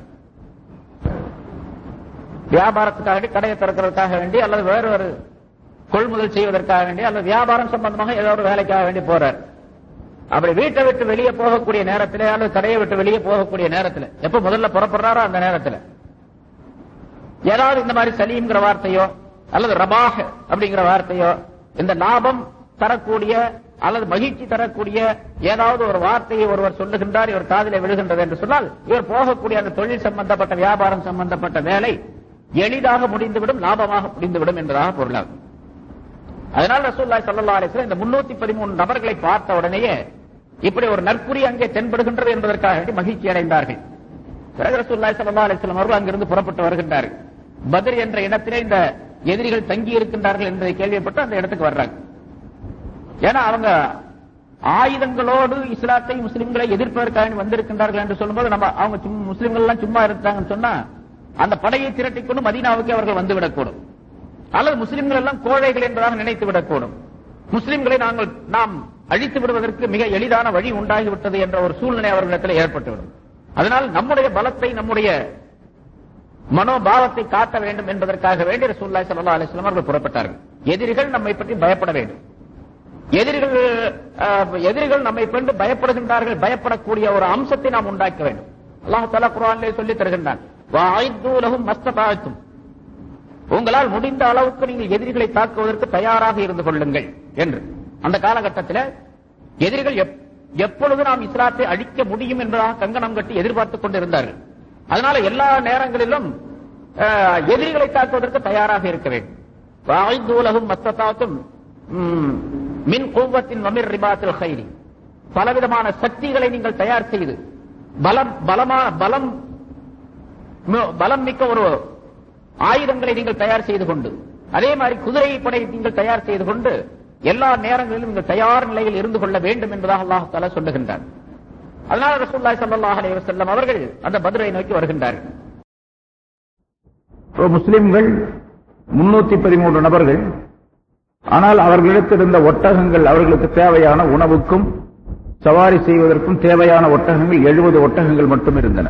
வியாபாரத்துக்காக வேண்டி கடையை திறக்கிறதுக்காக வேண்டி அல்லது வேற ஒரு கொள்முதல் செய்வதற்காக வேண்டி அல்லது வியாபாரம் சம்பந்தமாக ஏதோ ஒரு வேலைக்காக வேண்டி போறார் அப்படி வீட்டை விட்டு வெளியே போகக்கூடிய நேரத்தில் அல்லது கடையை விட்டு வெளியே போகக்கூடிய நேரத்தில் எப்ப முதல்ல புறப்படுறாரோ அந்த நேரத்தில் ஏதாவது இந்த மாதிரி சலீம்ங்கிற வார்த்தையோ அல்லது ரபாக அப்படிங்கிற வார்த்தையோ இந்த லாபம் தரக்கூடிய அல்லது மகிழ்ச்சி தரக்கூடிய ஏதாவது ஒரு வார்த்தையை ஒருவர் சொல்லுகின்றார் இவர் காதிலே விழுகின்றது என்று சொன்னால் இவர் போகக்கூடிய அந்த தொழில் சம்பந்தப்பட்ட வியாபாரம் சம்பந்தப்பட்ட வேலை எளிதாக முடிந்துவிடும் லாபமாக முடிந்துவிடும் என்பதாக பொருளாகும் அதனால ரசூல்லாய் ஸல்லல்லாஹு அலைஹி வஸல்லம் இந்த 313 நபர்களை பார்த்த உடனேயே இப்படி ஒரு நற்குறி அங்கே தென்படுகின்றது என்பதற்காக வேண்டி மகிழ்ச்சி அடைந்தார்கள் பிறகு ரசூலுல்லாஹி ஸல்லல்லாஹு அலைஹி வஸல்லம் அவர்கள் அங்கிருந்து புறப்பட்டு வருகின்றார்கள் பத்ர் என்ற இடத்திலே இந்த எதிரிகள் தங்கி இருக்கின்றார்கள் என்பதை கேள்விப்பட்டு அந்த இடத்துக்கு வர்றாங்க ஏன்னா அவங்க ஆயுதங்களோடு இஸ்லாத்தை முஸ்லிம்களை எதிர்ப்பதற்காக வந்திருக்கின்றார்கள் என்று சொல்லும்போது நம்ம அவங்க சும்மா- முஸ்லிம்கள் எல்லாம் சும்மா இருந்தாங்கன்னு சொன்னா அந்த படையை திரட்டிக் கொண்டு மதீனாவுக்கு அவர்கள் வந்துவிடக்கூடும் அல்லது முஸ்லிம்கள் எல்லாம் கோழைகள் என்பதாக நினைத்து விடக்கூடும் முஸ்லிம்களை நாங்கள் நாம் அழித்து விடுவதற்கு மிக எளிதான வழி உண்டாகிவிட்டது என்ற ஒரு சூழ்நிலை அவர்களிடத்தில் ஏற்பட்டுவிடும் அதனால் நம்முடைய பலத்தை நம்முடைய மனோபாவத்தை காட்ட வேண்டும் என்பதற்காக வேண்டி ரசூலுல்லாஹி ஸல்லல்லாஹு அலைஹி வஸல்லம் அவர்கள் புறப்பட்டார்கள் எதிரிகள் நம்மை பற்றி பயப்பட வேண்டும் எதிரிகள் அஹ், எதிரிகள் நம்மை கண்டு பயப்படுகின்றார்கள் பயப்படக்கூடிய ஒரு அம்சத்தை நாம் உண்டாக்க வேண்டும் அல்லாஹ் தஆலா குர்ஆனிலே சொல்லி தருகின்றான் வஅய்து லஹும் மஸ்ததாஅத்தும் உங்களால் முடிந்த அளவுக்கு நீங்கள் எதிரிகளை தாக்குவதற்கு தயாராக இருந்து கொள்ளுங்கள் என்று அந்த காலகட்டத்தில் எதிரிகள் எப்- எப்பொழுது நாம் இஸ்லாத்தை அழிக்க முடியும் என்பதாக கங்கணம் கட்டி எதிர்பார்த்துக் கொண்டிருந்தார்கள் அதனால எல்லா நேரங்களிலும் அஹ், எதிரிகளை தாக்குவதற்கு தயாராக இருக்க வேண்டும் வஅய்து லஹும் மஸ்ததாஅத்தும் ம், மின் குவத்தின் வமிர் ரிபாத்தில் கைரி பலவிதமான சக்திகளை நீங்கள் தயார் செய்து பலம் பலமான பலம் மி- பலம் மிக்க ஒரு ஆயுதங்களை நீங்கள் தயார் செய்து கொண்டு அதே மாதிரி குதிரை படை நீங்கள் தயார் செய்து கொண்டு எல்லா நேரங்களிலும் நீங்கள் தயார் நிலையில் இருந்து கொள்ள வேண்டும் என்பதாக அல்லாஹ் தஆலா சொல்லுகின்றார் அதனால ரசூலுல்லாஹி ஸல்லல்லாஹு அலைஹி வஸல்லம் அவர்கள் அந்த பத்ரை நோக்கி வருகின்றார்கள் இப்போ முஸ்லிம்கள் முன்னூத்தி பதிமூன்று நபர்கள் ஆனால் அவர்களிடத்திருந்த ஒட்டகங்கள் அவர்களுக்கு தேவையான உணவுக்கும் சவாரி செய்வதற்கும் தேவையான ஒட்டகங்கள் எழுபது ஒட்டகங்கள் மட்டும் இருந்தன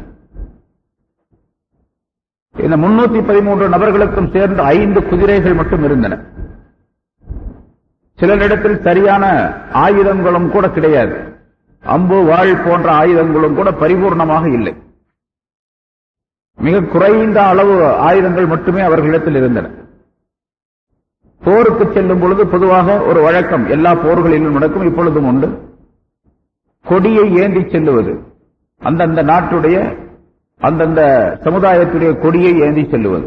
இந்த முன்னூத்தி பதிமூன்று நபர்களுக்கும் சேர்ந்து ஐந்து குதிரைகள் மட்டும் இருந்தன சிலரிடத்தில் சரியான ஆயுதங்களும் கூட கிடையாது அம்பு வாழ் போன்ற ஆயுதங்களும் கூட பரிபூர்ணமாக இல்லை மிக குறைந்த அளவு ஆயுதங்கள் மட்டுமே அவர்களிடத்தில் இருந்தன போருக்கு செல்லும் பொழுது பொதுவாக ஒரு வழக்கம் எல்லா போர்களிலும் நடக்கும் இப்பொழுதும் உண்டு கொடியை ஏந்தி செல்லுவது அந்தந்த நாட்டுடைய அந்தந்த சமுதாயத்துடைய கொடியை ஏந்தி செல்லுவது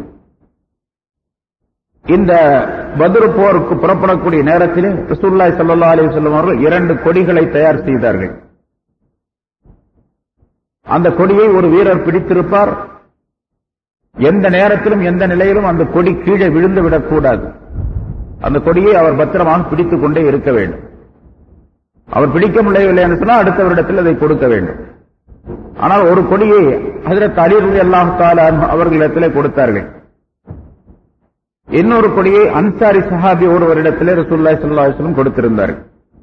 இந்த பத்ரு போருக்கு புறப்படக்கூடிய நேரத்தில் ரசூல்லாய் சல்லா அலி சொல்லம் அவர்கள் இரண்டு கொடிகளை தயார் செய்தார்கள் அந்த கொடியை ஒரு வீரர் பிடித்திருப்பார் எந்த நேரத்திலும் எந்த நிலையிலும் அந்த கொடி கீழே விழுந்து விடக்கூடாது அந்த கொடியை அவர் பத்திரமாக பிடித்துக் கொண்டே இருக்க வேண்டும் அவர் பிடிக்க முடியவில்லை என்று சொன்னால் அடுத்தவரிடத்தில் அதை கொடுக்க வேண்டும் ஆனால் ஒரு கொடியை ஹதரத் அலிருடைய அல்லாஹால அவர்களிடத்திலே கொடுத்தார்கள் இன்னொரு கொடியை அன்சாரி சஹாபி ஒருவரிடத்திலே ரசூல்லாய் சல்லாஹம் கொடுத்திருந்தார்கள்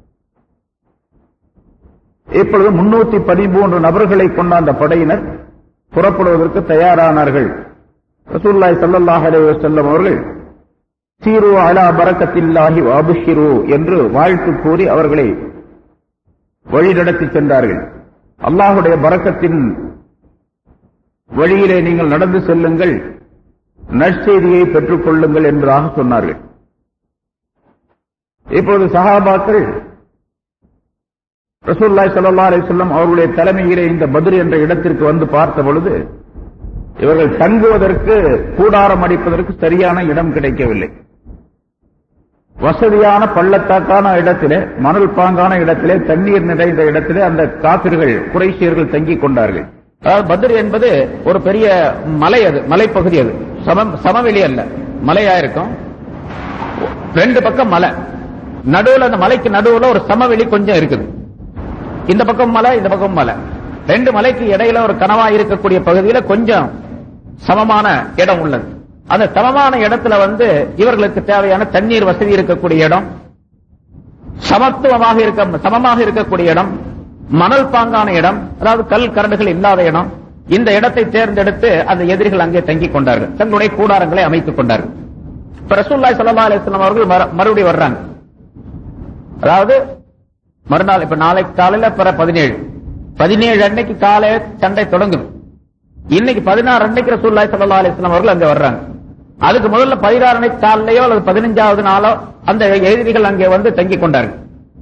இப்பொழுது முன்னூத்தி பதிமூன்று நபர்களை கொண்ட அந்த படையினர் புறப்படுவதற்கு தயாரானார்கள் ரசூல்லாய் சல்லாஹ் அலி வசல்லம் அவர்கள் சீரு அலா பரக்கத்தில்லாஹி அபுஷிரு என்று வாழ்த்து கூறி அவர்களை வழிநடத்தி சென்றார்கள் அல்லாஹுடைய பரக்கத்தின் வழியிலே நீங்கள் நடந்து செல்லுங்கள் நற்செய்தியை பெற்றுக் கொள்ளுங்கள் என்பதாக சொன்னார்கள் இப்பொழுது சஹாபாக்கள் ரசூல்லாய் சல்லா அலிசல்லம் அவர்களுடைய தலைமையிலே இந்த பதில் என்ற இடத்திற்கு வந்து பார்த்த பொழுது இவர்கள் தங்குவதற்கு கூடாரம் அடிப்பதற்கு சரியான இடம் கிடைக்கவில்லை வசதியான பள்ளத்தாக்கான இடத்திலே மணல் பாங்கான இடத்திலே தண்ணீர் நிறைந்த இடத்திலே அந்த காப்பிர்கள் குறைசியர்கள் தங்கிக் கொண்டார்கள் அதாவது பத்ர் என்பது ஒரு பெரிய மலை அது மலைப்பகுதி அது சம சமவெளி அல்ல மலையா இருக்கும் ரெண்டு பக்கம் மலை நடுவுல அந்த மலைக்கு நடுவுல ஒரு சமவெளி கொஞ்சம் இருக்குது இந்த பக்கம் மலை இந்த பக்கம் மலை ரெண்டு மலைக்கு இடையில ஒரு கனவா இருக்கக்கூடிய பகுதியில கொஞ்சம் சமமான இடம் உள்ளது அந்த சமமான இடத்துல வந்து இவர்களுக்கு தேவையான தண்ணீர் வசதி இருக்கக்கூடிய இடம் சமத்துவமாக இருக்க சமமாக இருக்கக்கூடிய இடம் மணல் பாங்கான இடம் அதாவது கல் கரண்டுகள் இல்லாத இடம் இந்த இடத்தை தேர்ந்தெடுத்து அந்த எதிரிகள் அங்கே தங்கிக் கொண்டார்கள் தங்களுடைய கூடாரங்களை அமைத்துக் கொண்டார்கள் இப்ப ரசூல்லாய் சல்லா அலிஸ்லாம் அவர்கள் மறு- மறுபடியும் வர்றாங்க அதாவது மறுநாள் இப்ப நாளைக்கு காலையில பிற பதினேழு பதினேழு அன்னைக்கு காலை சண்டை தொடங்குது இன்னைக்கு பதினாறு அன்னைக்கு ரசூல்லாய் சல்லா அலிஸ்லாம் அவர்கள் அங்க வர்றாங்க அதுக்கு முதல்ல பதினாறு அன்னைக்கு காலையோ அல்லது பதினஞ்சாவது நாளோ அந்த எதிரிகள் அங்கே வந்து தங்கிக் கொண்டார்கள்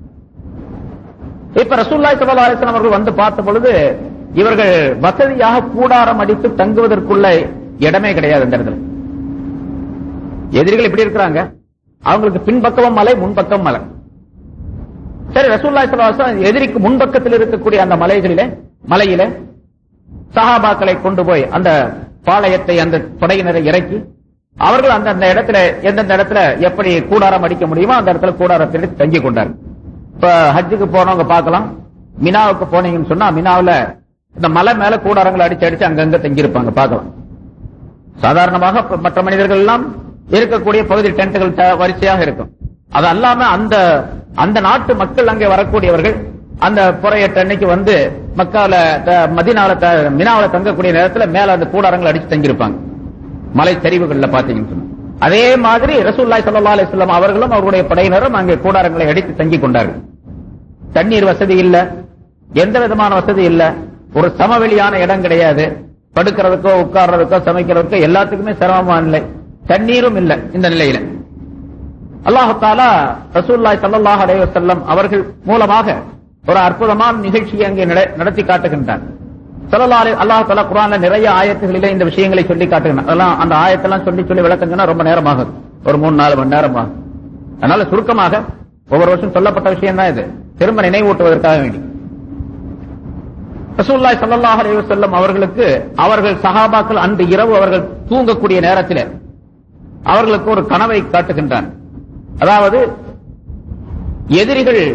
இப்ப ரசூல்லாய் சல்லா அலிஸ்லாம் அவர்கள் வந்து பார்த்த பொழுது இவர்கள் வசதியாக கூடாரம் அடித்து தங்குவதற்குள்ள இடமே கிடையாது இந்த இடத்துல எதிரிகள் இப்படி இருக்கிறாங்க அவங்களுக்கு பின்பக்கமும் மலை முன்பக்கம் மலை சரி ரசூல்லாய் ஸல்லல்லாஹு அலைஹி வஸல்லம் எதிரிக்கு முன்பக்கத்தில் இருக்கக்கூடிய அந்த மலைகளிலே மலையிலே சஹாபாக்களை கொண்டு போய் அந்த பாளையத்தை அந்த படையினரை இறக்கி அவர்கள் அந்த அந்த இடத்துல எந்தெந்த இடத்துல எப்படி கூடாரம் அடிக்க முடியுமோ அந்த இடத்துல கூடாரத்தில் தங்கி கொண்டார்கள் இப்ப ஹஜ்ஜுக்கு போனவங்க பார்க்கலாம் மினாவுக்கு போனீங்கன்னு சொன்னா மினாவுல இந்த மலை மேல கூடாரங்களை அடிச்சு அடிச்சு அங்கங்க தங்கி இருப்பாங்க பார்க்கலாம் சாதாரணமாக ப- மற்ற மனிதர்கள் எல்லாம் இருக்கக்கூடிய பகுதி டென்ட்டுகள் த- வரிசையாக இருக்கும் அது அல்லாம அந்த அந்த நாட்டு மக்கள் அங்கே வரக்கூடியவர்கள் அந்த புறையட்ட அன்னைக்கு வந்து மக்கால த- மதீனாவுல த- மினாவுல தங்கக்கூடிய நேரத்துல மேல அந்த கூடாரங்கள் அடிச்சு தங்கியிருப்பாங்க மலை சரிவுகள்ல பாத்தீங்கன்னு சொன்னா அதே மாதிரி ரசூல்லாய் ஸல்லல்லாஹு அலைஹி வஸல்லம் அவர்களும் அவருடைய படையினரும் அங்கே கூடாரங்களை அடித்து தங்கிக் கொண்டார்கள் தண்ணீர் வசதி இல்ல எந்த விதமான வசதி இல்ல ஒரு சமவெளியான இடம் கிடையாது படுக்கிறதுக்கோ உட்கார்றதுக்கோ சமைக்கிறதுக்கோ எல்லாத்துக்குமே சிரமமான நிலை தண்ணீரும் இல்ல இந்த நிலையில அல்லாஹு தாலா ரசூல்லாய் ஸல்லல்லாஹு அலைஹி வஸல்லம் அவர்கள் மூலமாக ஒரு அற்புதமான நிகழ்ச்சியை அங்கே நட- நடத்தி காட்டுகின்றார் ஸல்லல்லாஹு அலைஹி அல்லாஹ் தாலா குர்ஆன்ல நிறைய ஆயத்துகளிலே இந்த விஷயங்களை சொல்லி காட்டுகிறார் அதெல்லாம் அந்த ஆயத்தெல்லாம் சொல்லி சொல்லி விளக்கம் சொன்னா ரொம்ப நேரமாகும் ஒரு மூணு நாலு மணி நேரமாகும் அதனால சுருக்கமாக ஒவ்வொரு வருஷம் சொல்லப்பட்ட விஷயம் தான் இது திரும்ப நினைவூட்டுவதற்காக வேண்டி ரசூலுல்லாஹி ஸல்லல்லாஹு அலைஹி வஸல்லம் அவர்களுக்கு அவர்கள் சஹாபாக்கள் அன்று இரவு அவர்கள் தூங்கக்கூடிய நேரத்தில் அவர்களுக்கு ஒரு கனவை காட்டுகின்றான் அதாவது எதிரிகள்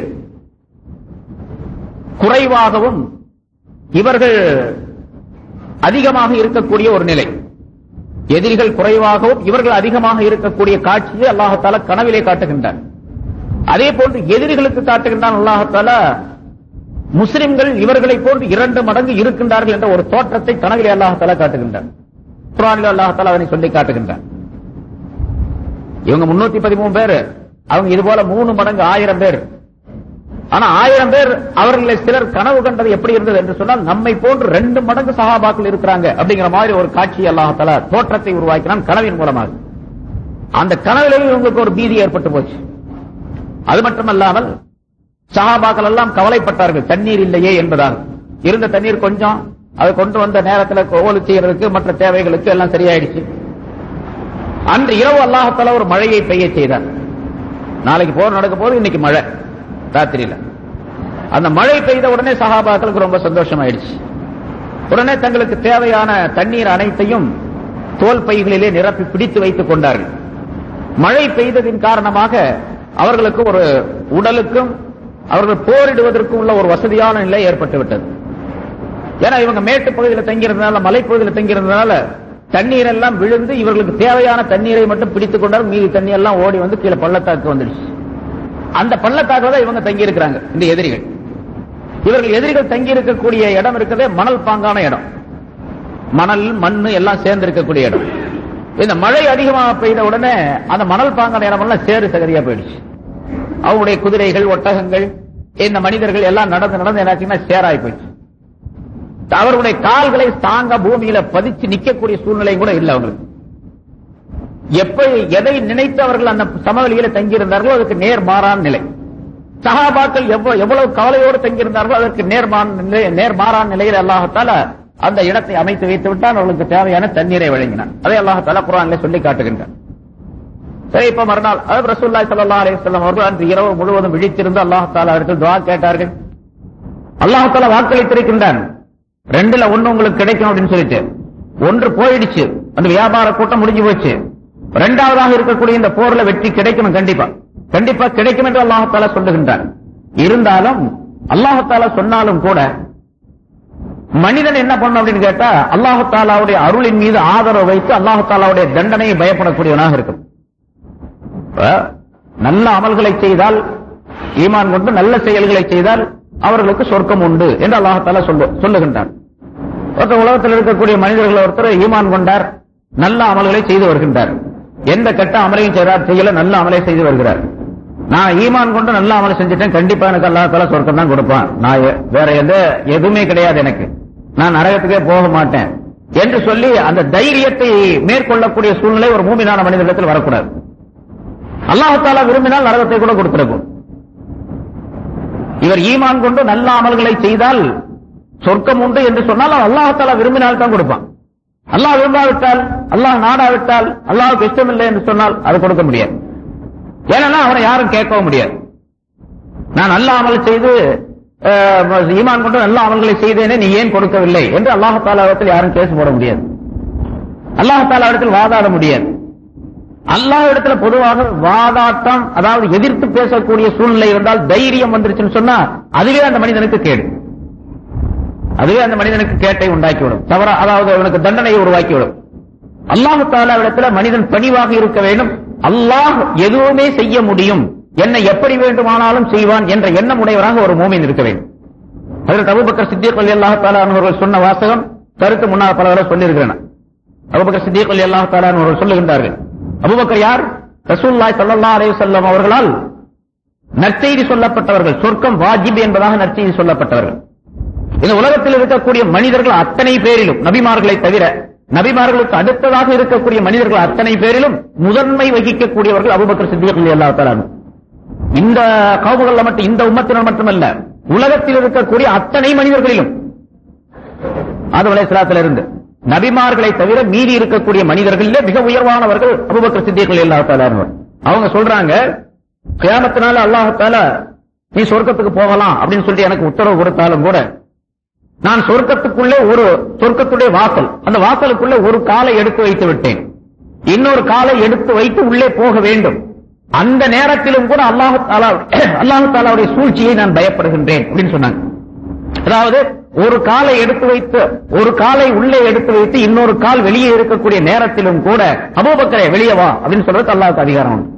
குறைவாகவும் இவர்கள் அதிகமாக இருக்கக்கூடிய ஒரு நிலை எதிரிகள் குறைவாகவும் இவர்கள் அதிகமாக இருக்கக்கூடிய காட்சியை அல்லாஹால கனவிலே காட்டுகின்றான் அதே போன்று எதிரிகளுக்கு காட்டுகின்றான் அல்லாஹால முஸ்லிம்கள் இவர்களை போன்று இரண்டு மடங்கு இருக்கின்றார்கள் என்ற ஒரு தோற்றத்தை கனவிலே அல்லாஹால காட்டுகின்றான் குரானில் அல்லாஹால அதனை சொல்லி காட்டுகின்றான் இவங்க முன்னூத்தி பதிமூணு பேர் அவங்க இது போல மூணு மடங்கு ஆயிரம் பேர் ஆனா ஆயிரம் பேர் அவர்களில் சிலர் கனவு கண்டது எப்படி இருந்தது என்று சொன்னால் நம்மை போன்று ரெண்டு மடங்கு சகாபாக்கள் இருக்கிறாங்க அப்படிங்கிற மாதிரி ஒரு காட்சி அல்லாஹால தோற்றத்தை உருவாக்கினான் கனவின் மூலமாக அந்த கனவிலேயே இவங்களுக்கு ஒரு பீதி ஏற்பட்டு போச்சு அது மட்டுமல்லாமல் சகாபாக்கள் எல்லாம் கவலைப்பட்டார்கள் தண்ணீர் இல்லையே என்பதால் இருந்த தண்ணீர் கொஞ்சம் அதை கொண்டு வந்த நேரத்தில் கோவலு செய்யறதுக்கு மற்ற தேவைகளுக்கு எல்லாம் சரியாயிடுச்சு அன்று இரவு அல்லாஹத்தால ஒரு மழையை பெய்ய செய்தார் நாளைக்கு போர் நடக்க போது இன்னைக்கு மழை ராத்திரியில அந்த மழை பெய்த உடனே சகாபாக்களுக்கு ரொம்ப சந்தோஷமாயிடுச்சு உடனே தங்களுக்கு தேவையான தண்ணீர் அனைத்தையும் தோல் பைகளிலே நிரப்பி பிடித்து வைத்துக் கொண்டார்கள் மழை பெய்ததின் காரணமாக அவர்களுக்கு ஒரு உடலுக்கும் அவர்கள் போரிடுவதற்கும் உள்ள ஒரு வசதியான நிலை ஏற்பட்டு விட்டது ஏன்னா இவங்க மேட்டு பகுதியில் தங்கியிருந்தனால மலைப்பகுதியில் தங்கியிருந்தனால தண்ணீர் எல்லாம் விழுந்து இவர்களுக்கு தேவையான தண்ணீரை மட்டும் பிடித்துக் கொண்டால் மீதி தண்ணி எல்லாம் ஓடி வந்து கீழே பள்ளத்தாக்கு வந்துடுச்சு அந்த பள்ளத்தாக்கு தான் இவங்க தங்கி இருக்கிறாங்க இந்த எதிரிகள் இவர்கள் எதிரிகள் தங்கி இருக்கக்கூடிய இடம் இருக்கதே மணல் பாங்கான இடம் மணல் மண்ணு எல்லாம் சேர்ந்து இருக்கக்கூடிய இடம் இந்த மழை அதிகமாக பெய்த உடனே அந்த மணல் பாங்கான இடம் எல்லாம் சேறு சகதியா போயிடுச்சு அவங்களுடைய குதிரைகள் ஒட்டகங்கள் இந்த மனிதர்கள் எல்லாம் நடந்து நடந்து என்னாச்சுன்னா சேராய் போயிடுச்சு அவர்களுடைய கால்களை தாங்க பூமியில பதிச்சு நிக்கக்கூடிய சூழ்நிலை கூட இல்லை அவங்களுக்கு எப்படி எதை நினைத்து அவர்கள் அந்த சமவெளியில தங்கியிருந்தார்களோ அதுக்கு நேர்மாறான நிலை சகாபாக்கள் எவ்வ- எவ்வளவு கவலையோடு தங்கியிருந்தார்களோ அதற்கு நேர்மான நிலை நேர்மாறான நிலையில் அல்லாஹத்தால அந்த இடத்தை அமைத்து வைத்து விட்டால் அவர்களுக்கு தேவையான தண்ணீரை வழங்கினார் அதை அல்லாஹத்தால குரானிலே சொல்லி காட்டுகின்றார் சரி இப்ப மறுநாள் அதாவது ரசூல்லாய் ஸல்லல்லாஹு அலைஹி வஸல்லம் அவர்கள் அன்று இரவு முழுவதும் விழித்திருந்து அல்லாஹத்தால அவர்கள் துஆ கேட்டார்கள் அல்லாஹத்தால வாக்களித்திருக்கின்றான் ரெண்டுல ஒண்ணு உங்களுக்கு கிடைக்கும் அப்படின்னு சொல்லிட்டு ஒன்று போயிடுச்சு அந்த வியாபார கூட்டம் முடிஞ்சு போச்சு இரண்டாவதாக இருக்கக்கூடிய இந்த போர்ல வெற்றி கிடைக்கும் கண்டிப்பா கண்டிப்பா கிடைக்கும் என்று அல்லாஹத்தால சொல்லுகின்றான் இருந்தாலும் அல்லாஹத்தால சொன்னாலும் கூட மனிதன் என்ன பண்ணும் அப்படின்னு கேட்டா அல்லாஹத்தாலாவுடைய அருளின் மீது ஆதரவு வைத்து அல்லாஹத்தாலாவுடைய தண்டனையை பயப்படக்கூடியவனாக இருக்கும் இப்ப நல்ல அமல்களை செய்தால் ஈமான் கொண்டு நல்ல செயல்களை செய்தால் அவர்களுக்கு சொர்க்கம் உண்டு என்று அல்லாஹால சொல்லு சொல்லுகின்றான் ஒருத்தர் உலகத்தில் இருக்கக்கூடிய மனிதர்கள் ஒருத்தர் ஈமான் கொண்டார் நல்ல அமல்களை செய்து வருகின்றார் எந்த கெட்ட அமலையும் செய்தார் செய்யல நல்ல அமலை செய்து வருகிறார் நான் ஈமான் கொண்டு நல்ல அமலை செஞ்சுட்டேன் கண்டிப்பா எனக்கு அல்லாஹால சொர்க்கம் தான் கொடுப்பான் நான் எ- வேற எந்த எதுவுமே கிடையாது எனக்கு நான் நரகத்துக்கே போக மாட்டேன் என்று சொல்லி அந்த தைரியத்தை மேற்கொள்ளக்கூடிய சூழ்நிலை ஒரு மூமினான மனிதனிடத்தில் வரக்கூடாது அல்லாஹால விரும்பினால் நரகத்தை கூட கொடுத்திருக்கும் இவர் ஈமான் கொண்டு நல்ல அமல்களை செய்தால் சொர்க்கம் உண்டு என்று சொன்னால் அல்லாஹால விரும்பினால் தான் கொடுப்பான் அல்லாஹ் விரும்பாவிட்டால் அல்லாஹ் நாடாவிட்டால் அல்லாஹ்வுக்கு இஷ்டம் இல்லை என்று சொன்னால் அது கொடுக்க முடியாது ஏன்னா அவனை யாரும் கேட்கவும் முடியாது நான் நல்ல அமல் செய்து அஹ், ஈமான் கொண்டு நல்ல அமல்களை செய்தேனே நீ ஏன் கொடுக்கவில்லை என்று அல்லாஹாலாவிடத்தில் யாரும் கேஸ் போட முடியாது அல்லாஹாலாவிடத்தில் வாதாட முடியாது அல்லாஹ் இடத்துல பொதுவாக வாதாட்டம் அதாவது எதிர்த்து பேசக்கூடிய சூழ்நிலை இருந்தால் தைரியம் வந்துருச்சுன்னு சொன்னா அதுவே அந்த மனிதனுக்கு கேடு அதுவே அந்த மனிதனுக்கு கேட்டை உண்டாக்கிவிடும் தவற அதாவது அவனுக்கு தண்டனையை உருவாக்கிவிடும் அல்லாஹு தாலாவிடத்துல மனிதன் பணிவாக இருக்க வேண்டும் அல்லாஹ் எதுவுமே செய்ய முடியும் என்னை எப்படி வேண்டுமானாலும் செய்வான் என்ற எண்ணம் உடையவராக ஒரு மூமின் இருக்க வேண்டும் அதில் அபூபக்கர் சித்திக் அலி அல்லாஹ் தாலா அவர்கள் சொன்ன வாசகம் கருத்து முன்னால் பல தடவை சொல்லியிருக்கிறேன் அபூபக்கர் சித்திக் அலி அல்லாஹ் தாலா அவர்கள் சொல்லுகின்றார்கள் அபூபக்கர் யார் ரசூல்லாய் ஸல்லல்லாஹு அலைஹி வஸல்லம் அவர்களால் நற்செய்தி சொல்லப்பட்டவர்கள் சொர்க்கம் வாஜிப் என்பதாக நற்செய்தி சொல்லப்பட்டவர்கள் இந்த உலகத்தில் இருக்கக்கூடிய மனிதர்கள் அத்தனை பேரிலும் நபிமார்களை தவிர நபிமார்களுக்கு அடுத்ததாக இருக்கக்கூடிய மனிதர்கள் அத்தனை பேரிலும் முதன்மை வகிக்கக்கூடியவர்கள் அபூபக்கர் சித்திக் அலி அல்லாஹ் தாலா இந்த கவுமுகள்ல மட்டும் இந்த உம்மத்தினர் மட்டுமல்ல உலகத்தில் இருக்கக்கூடிய அத்தனை மனிதர்களிலும் ஆதம் அலைஹிஸ்ஸலாத்துல இருந்து நபிமார்களை தவிர மீதி இருக்கக்கூடிய மனிதர்களிலே மிக உயர்வானவர்கள் அபூபக்கர் சித்திகள் அல்லாஹ் அவங்க சொல்றாங்க கியாமத்தினால அல்லாஹால நீ சொர்க்கத்துக்கு போகலாம் அப்படின்னு சொல்லி எனக்கு உத்தரவு கொடுத்தாலும் கூட நான் சொர்க்கத்துக்குள்ளே ஒரு சொர்க்கத்துடைய வாசல் அந்த வாசலுக்குள்ளே ஒரு காலை எடுத்து வைத்து விட்டேன் இன்னொரு காலை எடுத்து வைத்து உள்ளே போக வேண்டும் அந்த நேரத்திலும் கூட அல்லாஹு தாலா அல்லாஹு தாலாவுடைய சூழ்ச்சியை நான் பயப்படுகின்றேன் அப்படின்னு சொன்னாங்க அதாவது ஒரு காலை எடுத்து வைத்து ஒரு காலை உள்ளே எடுத்து வைத்து இன்னொரு கால் வெளியே இருக்கக்கூடிய நேரத்திலும் கூட அபூபக்கரே வெளியே வா அப்படின்னு சொல்றதுக்கு அல்லாஹ்வுக்கு அதிகாரம் உண்டு.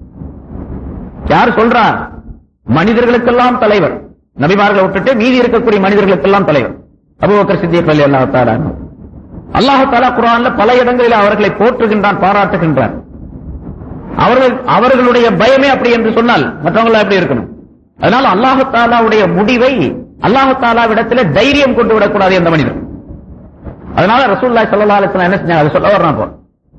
யார் சொல்றா மனிதர்களுக்கெல்லாம் தலைவர் நபிமார்களை விட்டுட்டு மீதி இருக்கக்கூடிய மனிதர்களுக்கெல்லாம் தலைவர் அபூபக்கர் சித்திக் அலி அல்லாஹ் தாலா அல்லாஹ் தாலா குரான்ல பல இடங்களில் அவர்களை போற்றுகின்றான் பாராட்டுகின்றான் அவர்கள் அவர்களுடைய பயமே அப்படி என்று சொன்னால் மற்றவங்கள எப்படி இருக்கணும் அதனால அல்லாஹு தாலாவுடைய முடிவை அல்லாஹு தாலாவிடத்துல தைரியம் கொண்டு விடக்கூடாது எந்த மனிதன் அதனால ரசூல்லாய் சல்லா அலிஸ்லாம் என்ன செஞ்சாங்க அதை சொல்ல வர்றான் இப்போ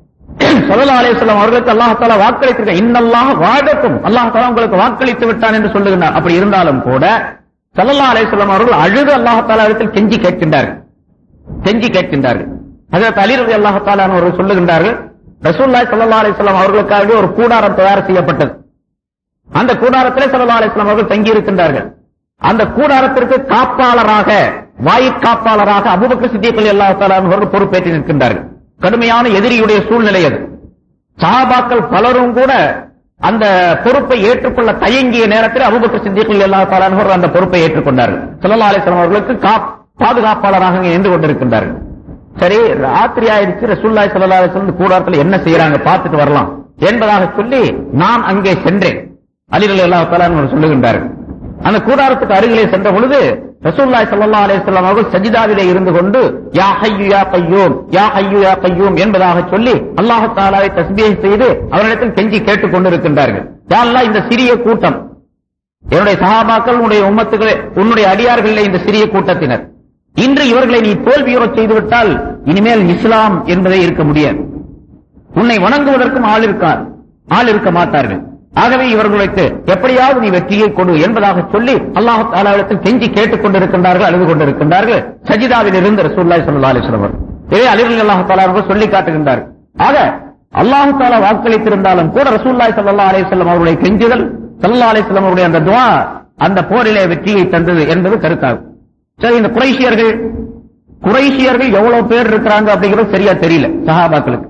சல்லா அலிஸ்லாம் அவர்களுக்கு அல்லாஹ் தாலா வாக்களித்திருக்க இன்னல்லாஹ் வாழக்கும் அல்லாஹ் தாலா உங்களுக்கு வாக்களித்து விட்டான் என்று சொல்லுகிறார் அப்படி இருந்தாலும் கூட சல்லல்லா அலிஸ்லாம் அவர்கள் அழுது அல்லாஹ் தாலா இடத்தில் கெஞ்சி கேட்கின்றார்கள் கெஞ்சி கேட்கின்றார்கள் அதற்கு அலிரதி அல்லாஹ் தாலா அவர்கள் சொல்லுகின்றார்கள் ரசூல்லாய் சல்லா அலிஸ்லாம் அவர்களுக்காக ஒரு கூடாரம் தயார் செய்யப்பட்டது அந்த கூடாரத்திலே சல்லா அலிஸ்லாம் அவர்கள் தங்கி இருக்கின்றார்கள் அந்த கூடாரத்திற்கு காப்பாளராக வாயு காப்பாளராக அபுபக்கர் சித்திகள் எல்லா அவர்கள் பொறுப்பேற்று நிற்கின்றார்கள் கடுமையான எதிரியுடைய சூழ்நிலை அது சஹாபாக்கள் பலரும் கூட அந்த பொறுப்பை ஏற்றுக்கொள்ள தயங்கிய நேரத்தில் அபுபக்கர் சித்திகள் எல்லா அவர்கள் அந்த பொறுப்பை ஏற்றுக்கொண்டார்கள் சல்லா அலிஸ்லாம் அவர்களுக்கு காப்- பாதுகாப்பாளராக அங்கே நின்று கொண்டிருக்கின்றார்கள் சரி ராத்திரி ஆயிடுச்சு ரசூல்லாய் சல்லா அலிஸ்லாம் கூடாரத்தில் என்ன செய்யறாங்க பார்த்துட்டு வரலாம் என்பதாக சொல்லி நான் அங்கே சென்றேன் அலிரல் அல்லா தலான் சொல்லுகின்றார்கள் அந்த கூடாரத்துக்கு அருகிலே சென்ற பொழுது ரசூல்லாய் ஸல்லல்லாஹு அலைஹி வஸல்லம் அவர்கள் சஜிதாவிலே இருந்து கொண்டு யா ஹய்யு யா கய்யூம் யா ஹய்யு யா கய்யூம் என்பதாக சொல்லி அல்லாஹ் தஆலாவை தஸ்பீஹ் செய்து அவரிடத்தில் கெஞ்சி கேட்டுக் கொண்டிருக்கின்றார்கள் யா அல்லாஹ் இந்த சிறிய கூட்டம் என்னுடைய சஹாபாக்கள் உன்னுடைய உம்மத்துகளே உன்னுடைய அடியார்களே இந்த சிறிய கூட்டத்தினர் இன்று இவர்களை நீ தோல்வியுறச் செய்துவிட்டால் இனிமேல் இஸ்லாம் என்பதே இருக்க முடியாது உன்னை வணங்குவதற்கும் ஆள் இருக்கார் ஆள் இருக்க மாட்டார்கள் ஆகவே இவர்களுக்கு எப்படியாவது நீ வெற்றியை கொடு என்பதாக சொல்லி அல்லாஹ் தாலாவிடத்தில் கெஞ்சி கேட்டுக் கொண்டிருக்கின்றார்கள் அழுது கொண்டிருக்கின்றார்கள் சஜிதாவில் இருந்து ரசூல்லாய் ஸல்லல்லாஹு அலைஹி வஸல்லம் அவர்கள். இதை அலிரலி அல்லாஹ் தாலா அவர்கள் சொல்லி காட்டுகின்றார் ஆக அல்லாஹ் தாலா வாக்களித்திருந்தாலும் கூட ரசூல்லாய் ஸல்லல்லாஹு அலைஹி வஸல்லம் அவருடைய கெஞ்சுதல் ஸல்லல்லாஹு அலைஹி வஸல்லம் அவருடைய அந்த துஆ அந்த போரிலே வெற்றியை தந்தது என்பது கருத்தாகும் சரி இந்த குறைஷியர்கள் குறைஷியர்கள் எவ்வளவு பேர் இருக்கிறாங்க அப்படிங்கிறது சரியா தெரியல சஹாபாக்களுக்கு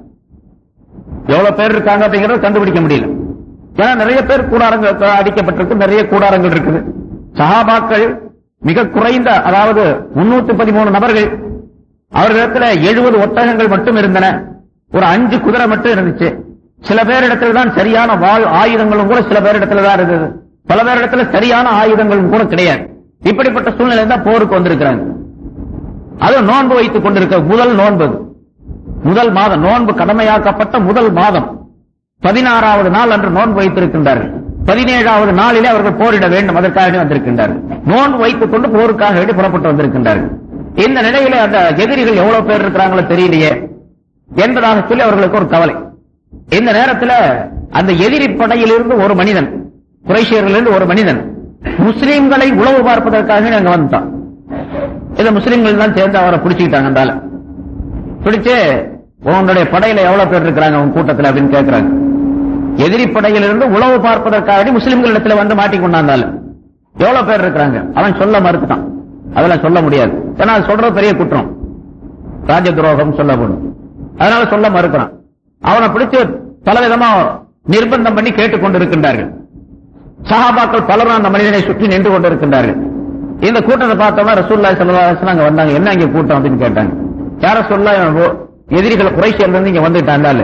எவ்வளவு பேர் இருக்காங்க அப்படிங்கறத கண்டுபிடிக்க முடியல ஏன்னா நிறைய பேர் கூடாரங்கள் அடிக்கப்பட்டிருக்கு நிறைய கூடாரங்கள் இருக்குது சஹாபாக்கள் மிக குறைந்த அதாவது முன்னூத்தி பதிமூணு நபர்கள் அவர்களிடத்துல எழுபது ஒட்டகங்கள் மட்டும் இருந்தன ஒரு அஞ்சு குதிரை மட்டும் இருந்துச்சு சில பேரிடத்துல தான் சரியான வாழ் ஆயுதங்களும் கூட சில பேரிடத்துல தான் இருந்தது பல பேரிடத்துல சரியான ஆயுதங்களும் கூட கிடையாது இப்படிப்பட்ட சூழ்நிலை தான் போருக்கு வந்திருக்கிறாங்க அது நோன்பு வைத்துக் கொண்டிருக்க முதல் நோன்பு அது. முதல் மாதம் நோன்பு கடமையாக்கப்பட்ட முதல் மாதம் பதினாறாவது நாள் அன்று நோன்பு வைத்திருக்கின்றார்கள் பதினேழாவது நாளிலே அவர்கள் போரிட வேண்டும் அதற்காக வந்திருக்கின்றார்கள் நோன்பு வைத்துக் கொண்டு போருக்காக வேண்டி புறப்பட்டு வந்திருக்கின்றார்கள் இந்த நிலையில அந்த எதிரிகள் எவ்வளவு பேர் இருக்கிறாங்களோ தெரியலையே என்பதாக சொல்லி அவர்களுக்கு ஒரு கவலை இந்த நேரத்தில் அந்த எதிரி படையிலிருந்து ஒரு மனிதன் குறைஷியர்களிலிருந்து ஒரு மனிதன் முஸ்லிம்களை உளவு பார்ப்பதற்காக அங்க வந்துட்டான் இதை முஸ்லிம்கள் தான் சேர்ந்து அவரை பிடிச்சிக்கிட்டாங்க அந்த ஆளை. பிடிச்சு உன்னுடைய படையில எவ்வளவு பேர் இருக்கிறாங்க உன் கூட்டத்தில் அப்படின்னு கேட்கிறாங்க எதிரி படையிலிருந்து உளவு பார்ப்பதற்காக முஸ்லிம்கள் இடத்துல வந்து மாட்டிக்கொண்டாந்தால எவ்வளவு பேர் இருக்கிறாங்க அவன் சொல்ல மறுத்துட்டான் அதெல்லாம் சொல்ல முடியாது ஏன்னா அது சொல்றது பெரிய குற்றம் ராஜ துரோகம் சொல்லப்படும் அதனால சொல்ல மறுக்கிறான் அவனை பிடிச்சு பலவிதமா நிர்பந்தம் பண்ணி கேட்டுக் கொண்டிருக்கின்றார்கள் சஹாபாக்கள் பலரும் அந்த மனிதனை சுற்றி நின்று கொண்டிருக்கின்றார்கள் இந்த கூட்டத்தை பார்த்தோம்னா ரசூல்லாய் ஸல்லல்லாஹு அலைஹி வஸல்லம் அங்க வந்தாங்க என்ன இங்க கூட்டம் அப்படின்னு கேட்டாங்க யார சொல்ல எதிரிகள் குறைஷியர்ல இருந்து இங்க வந்துட்டாண்டால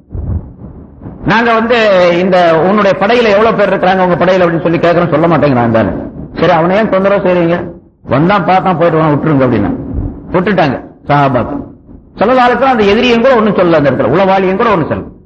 நாங்க வந்து இந்த உன்னுடைய படையில எவ்வளவு பேர் இருக்கிறாங்க உங்க படையில அப்படின்னு சொல்லி கேட்கறோம் சொல்ல மாட்டேங்கிறாங்க சரி அவனை ஏன் தொந்தரவு செய்றீங்க வந்தான் பார்த்தான் போயிட்டு வாங்க விட்டுருங்க அப்படின்னா விட்டுட்டாங்க சஹாபாக்கள் சொல்லலாளுக்கு அந்த எதிரியும் கூட ஒண்ணும் சொல்லல அந்த இடத்துல உளவாளியும் கூட ஒண்ணு சொல்ல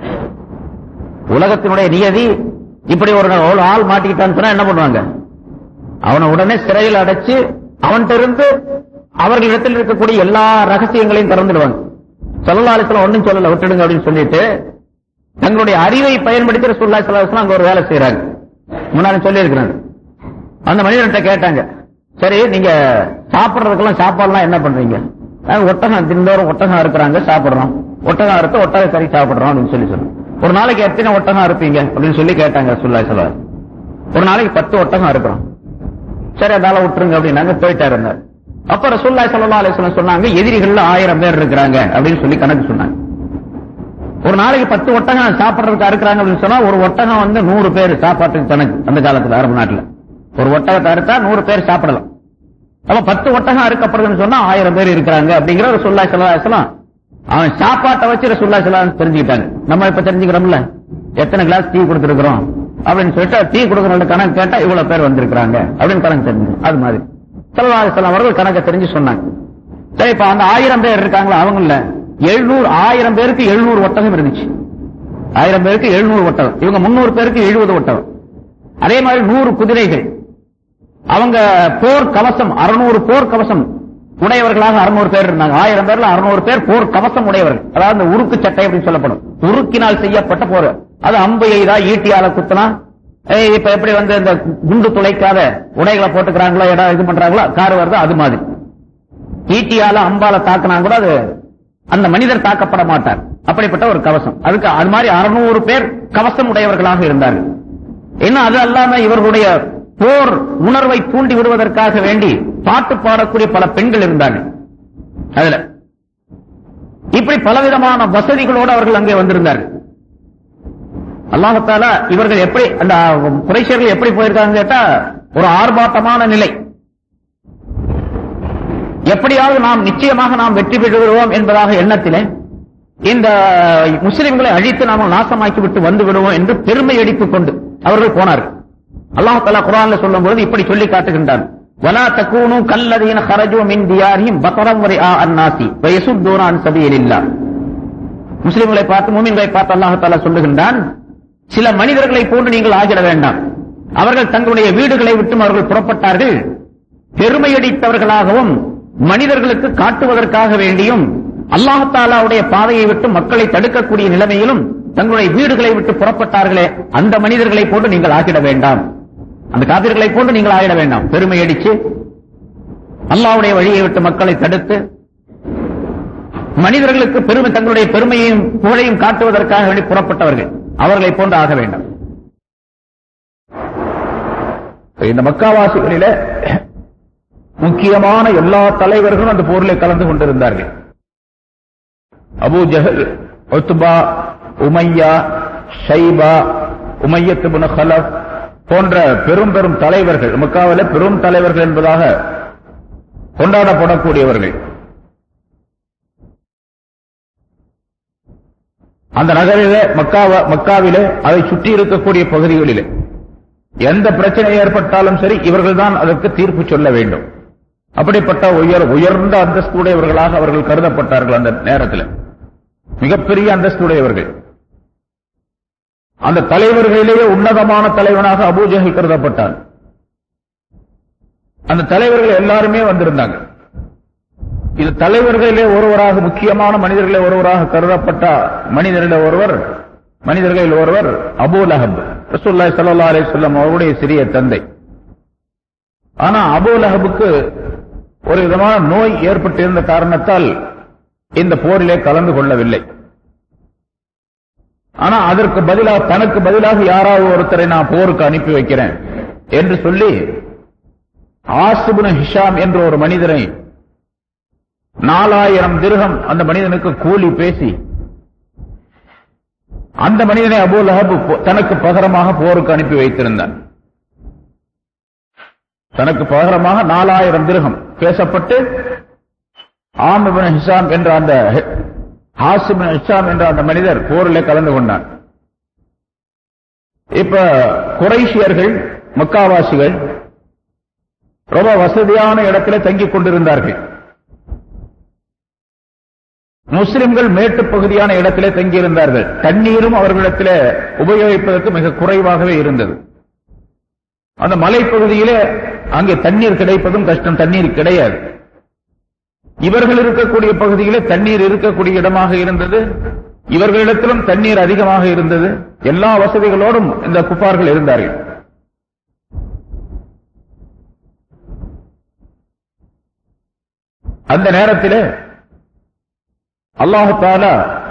உலகத்தினுடைய நியதி இப்படி ஒரு ஒரு ஆள் மாட்டிக்கிட்டான்னு சொன்னா என்ன பண்ணுவாங்க அவனை உடனே சிறையில் அடைச்சு அவன்கிட்ட இருந்து அவர்களிடத்தில் இருக்கக்கூடிய எல்லா ரகசியங்களையும் திறந்துடுவாங்க சொல்லலாலத்துல ஒண்ணும் சொல்லல விட்டுடுங்க அப்படின்னு சொல்லிட்டு தங்களுடைய அறிவை பயன்படுத்தி ரசூல்லா சல்லாஹ் அங்க ஒரு வேலை செய்யறாங்க முன்னாடி சொல்லி இருக்கிறாங்க அந்த மனிதன்கிட்ட கேட்டாங்க சரி நீங்க சாப்பிடுறதுக்கெல்லாம் சாப்பாடுலாம் என்ன பண்றீங்க நாங்க ஒட்டகம் தினந்தோறும் ஒட்டகம் இருக்கிறாங்க சாப்பிடுறோம் ஒட்டகம் அறுத்து ஒட்டக கறி சாப்பிடுறோம் அப்படின்னு சொல்லி சொன்னோம் ஒரு நாளைக்கு எத்தனை ஒட்டகம் இருப்பீங்க அப்படின்னு சொல்லி கேட்டாங்க ரசூல்லா சல்லாஹ் ஒரு நாளைக்கு பத்து ஒட்டகம் இருக்கிறோம் சரி அதால விட்டுருங்க அப்படின்னாங்க போயிட்டாரு இருந்தார் அப்ப ரசூல்லாய் ஸல்லல்லாஹு அலைஹி வஸல்லம் சொன்னாங்க எதிரிகள்ல ஆயிரம் பேர் இருக்கிறாங்க அப்படின்னு சொல்லி கணக்கு சொன்னாங்க ஒரு நாளைக்கு பத்து ஒட்டகம் சாப்பிடுறதுக்கு அறுக்கிறாங்க அப்படின்னு சொன்னா ஒரு ஒட்டகம் வந்து நூறு பேர் சாப்பாட்டுக்கு கணக்கு அந்த காலத்துல அரபு நாட்டுல ஒரு ஒட்டகத்தை அறுத்தா நூறு பேர் சாப்பிடலாம் அப்ப பத்து ஒட்டகம் அறுக்கப்படுதுன்னு சொன்னா ஆயிரம் பேர் இருக்கிறாங்க அப்படிங்கிற ரசூல்லாய் ஸல்லல்லாஹு அலைஹி வஸல்லம் அவன் சாப்பாட்டை வச்சு ரசூல்லாய் ஸல்லல்லாஹு அலைஹி வஸல்லம் தெரிஞ்சுக்கிட்டாங்க நம்ம இப்ப தெரிஞ்சுக்கிறோம்ல எத்தனை கிளாஸ் டீ கொடுத்துருக்கிறோம் அப்படின்னு சொல்லிட்டு டீ கொடுக்கறவங்க கணக்கு கேட்டா இவ்வளவு பேர் வந்திருக்கிறாங்க அப்படின்னு கணக்கு தெரிஞ்சு அது மாதிரி ஸல்லல்லாஹு அலைஹி வஸல்லம் அவர்கள் கணக்கை தெரிஞ்சு சொன்னாங்க சரி இப்ப அந்த ஆயிரம் பேர் இருக்காங்களா அவங்கள எழுநூறு ஆயிரம் பேருக்கு எழுநூறு ஒட்டகம் இருந்துச்சு ஆயிரம் பேருக்கு எழுநூறு ஒட்டகம் இவங்க முன்னூறு பேருக்கு எழுபது ஒட்டகம் அதே மாதிரி நூறு குதிரைகள் அவங்க போர் கவசம் அறுநூறு போர் கவசம் உடையவர்களாக அறுநூறு பேர் இருந்தாங்க ஆயிரம் பேர்ல அறுநூறு பேர் போர் கவசம் உடையவர்கள் அதாவது இந்த உருக்கு சட்டை அப்படின்னு சொல்லப்படும் உருக்கினால் செய்யப்பட்ட போர் அது அம்பு எய்தா ஈட்டியால குத்துனா ஏய், இப்ப எப்படி வந்து இந்த குண்டு துளைக்காத உடைகளை போட்டுக்கிறாங்களோ இடம் இது பண்றாங்களோ கார் வருதோ அது மாதிரி ஈட்டியால அம்பால தாக்குனா கூட அது அந்த மனிதர் தாக்கப்பட மாட்டார் அப்படிப்பட்ட ஒரு கவசம் அதுக்கு அது மாதிரி அறுநூறு பேர் கவசம் உடையவர்களாக இருந்தார்கள் இன்னும் அது அல்லாம இவர்களுடைய போர் உணர்வை தூண்டி விடுவதற்காக வேண்டி பாட்டு பாடக்கூடிய பல பெண்கள் இருந்தார்கள் அதுல இப்படி பலவிதமான வசதிகளோடு அவர்கள் அங்கே வந்திருந்தார்கள் அல்லாஹத்தால இவர்கள் எப்படி அந்த குறைஷர்கள் எப்படி போயிருக்காங்க கேட்டா ஒரு ஆர்ப்பாட்டமான நிலை எப்படியாவது நாம் நிச்சயமாக நாம் வெற்றி பெறுகிறோம் என்பதாக எண்ணத்திலே இந்த முஸ்லிம்களை அழித்து நாம் நாசமாக்கி விட்டு வந்து விடுவோம் என்று பெருமை அடித்துக் கொண்டு அவர்கள் போனார்கள் அல்லாஹ் தலா குரான்ல சொல்லும் பொழுது இப்படி சொல்லி காட்டுகின்றான் வலா தக்கூனு கல்லதீன ஹரஜு மின் தியாரிஹிம் பகரம் வரை ஆ அன்னாசி வயசுத்தூன அன் சபீலில்லாஹ் முஸ்லிம்களை பார்த்து மூமின்களை பார்த்து அல்லாஹ் தஆலா சொல்லுகின்றான் சில மனிதர்களை போன்று நீங்கள் ஆகிட வேண்டாம் அவர்கள் தங்களுடைய வீடுகளை விட்டும் அவர்கள் புறப்பட்டார்கள் பெருமையடித்தவர்களாகவும் மனிதர்களுக்கு காட்டுவதற்காக வேண்டியும் அல்லாஹாலாவுடைய பாதையை விட்டு மக்களை தடுக்கக்கூடிய நிலைமையிலும் தங்களுடைய வீடுகளை விட்டு புறப்பட்டார்களே அந்த மனிதர்களை போன்று நீங்கள் ஆகிட வேண்டாம் அந்த காபிர்களை போன்று நீங்கள் ஆகிட வேண்டாம் பெருமையடிச்சு அல்லாஹ்வுடைய வழியை விட்டு மக்களை தடுத்து மனிதர்களுக்கு பெருமை தங்களுடைய பெருமையையும் புகழையும் காட்டுவதற்காக வேண்டி புறப்பட்டவர்கள் அவர்களை போன்று ஆக வேண்டும் இந்த மக்காவாசிகளில முக்கியமான எல்லா தலைவர்களும் அந்த போரில் கலந்து கொண்டிருந்தார்கள் Abu Jahl Utbah Umayyah Shaybah Umayyah ibn Khalaf போன்ற பெரும் பெரும் தலைவர்கள் மக்காவில பெரும் தலைவர்கள் என்பதாக கொண்டாடப்படக்கூடியவர்கள் அந்த நகரிலே மக்காவ மக்காவிலே அதை சுற்றி இருக்கக்கூடிய பகுதிகளிலே எந்த பிரச்சனை ஏற்பட்டாலும் சரி இவர்கள்தான் அதற்கு தீர்ப்பு சொல்ல வேண்டும் அப்படிப்பட்ட உயர் உயர்ந்த அந்தஸ்துடையவர்களாக அவர்கள் கருதப்பட்டார்கள் அந்த நேரத்தில் மிகப்பெரிய அந்தஸ்துடையவர்கள் அந்த தலைவர்களிலேயே உன்னதமான தலைவனாக அபூஜஹல் கருதப்பட்டான் அந்த தலைவர்கள் எல்லாருமே வந்திருந்தாங்க இது தலைவர்களிலே ஒருவராக முக்கியமான மனிதர்களே ஒருவராக கருதப்பட்ட மனிதரில் ஒருவர் மனிதர்களில் ஒருவர் அபூ லஹப் ரசூல்லாய் ஸல்லல்லாஹு அலைஹி வஸல்லம் அவருடைய சிறிய தந்தை ஆனா அபூ லஹபுக்கு ஒரு விதமான நோய் ஏற்பட்டிருந்த காரணத்தால் இந்த போரிலே கலந்து கொள்ளவில்லை ஆனா அதற்கு பதிலாக தனக்கு பதிலாக யாராவது ஒருத்தரை நான் போருக்கு அனுப்பி வைக்கிறேன் என்று சொல்லி ஆசுபுன ஹிஷாம் என்ற ஒரு மனிதனை நாலாயிரம் திருகம் அந்த மனிதனுக்கு கூலி பேசி அந்த மனிதனை அபூ லஹப் போ- தனக்கு பகரமாக போருக்கு அனுப்பி வைத்திருந்தான் தனக்கு பகரமாக நாலாயிரம் திருகம் பேசப்பட்டு ஆமிபின் ஹிஷாம் என்ற அந்த ஹாசிபின் ஹிஷாம் என்ற அந்த மனிதர் போரிலே கலந்து கொண்டான் இப்ப குறைஷியர்கள் மக்காவாசிகள் ரொம்ப வசதியான இடத்திலே தங்கிக் கொண்டிருந்தார்கள் முஸ்லிம்கள் மேட்டுப் பகுதியான இடத்திலே தங்கியிருந்தார்கள் தண்ணீரும் அவர்களிடத்திலே உபயோகிப்பதற்கு மிக குறைவாகவே இருந்தது அந்த மலைப்பகுதியிலே அங்கே தண்ணீர் கிடைப்பதும் கஷ்டம் தண்ணீர் கிடையாது இவர்கள் இருக்கக்கூடிய பகுதியிலே தண்ணீர் இருக்கக்கூடிய இடமாக இருந்தது இவர்களிடத்திலும் தண்ணீர் அதிகமாக இருந்தது எல்லா வசதிகளோடும் இந்த குப்பார்கள் இருந்தார்கள் அந்த நேரத்திலே அல்லாஹு தாலா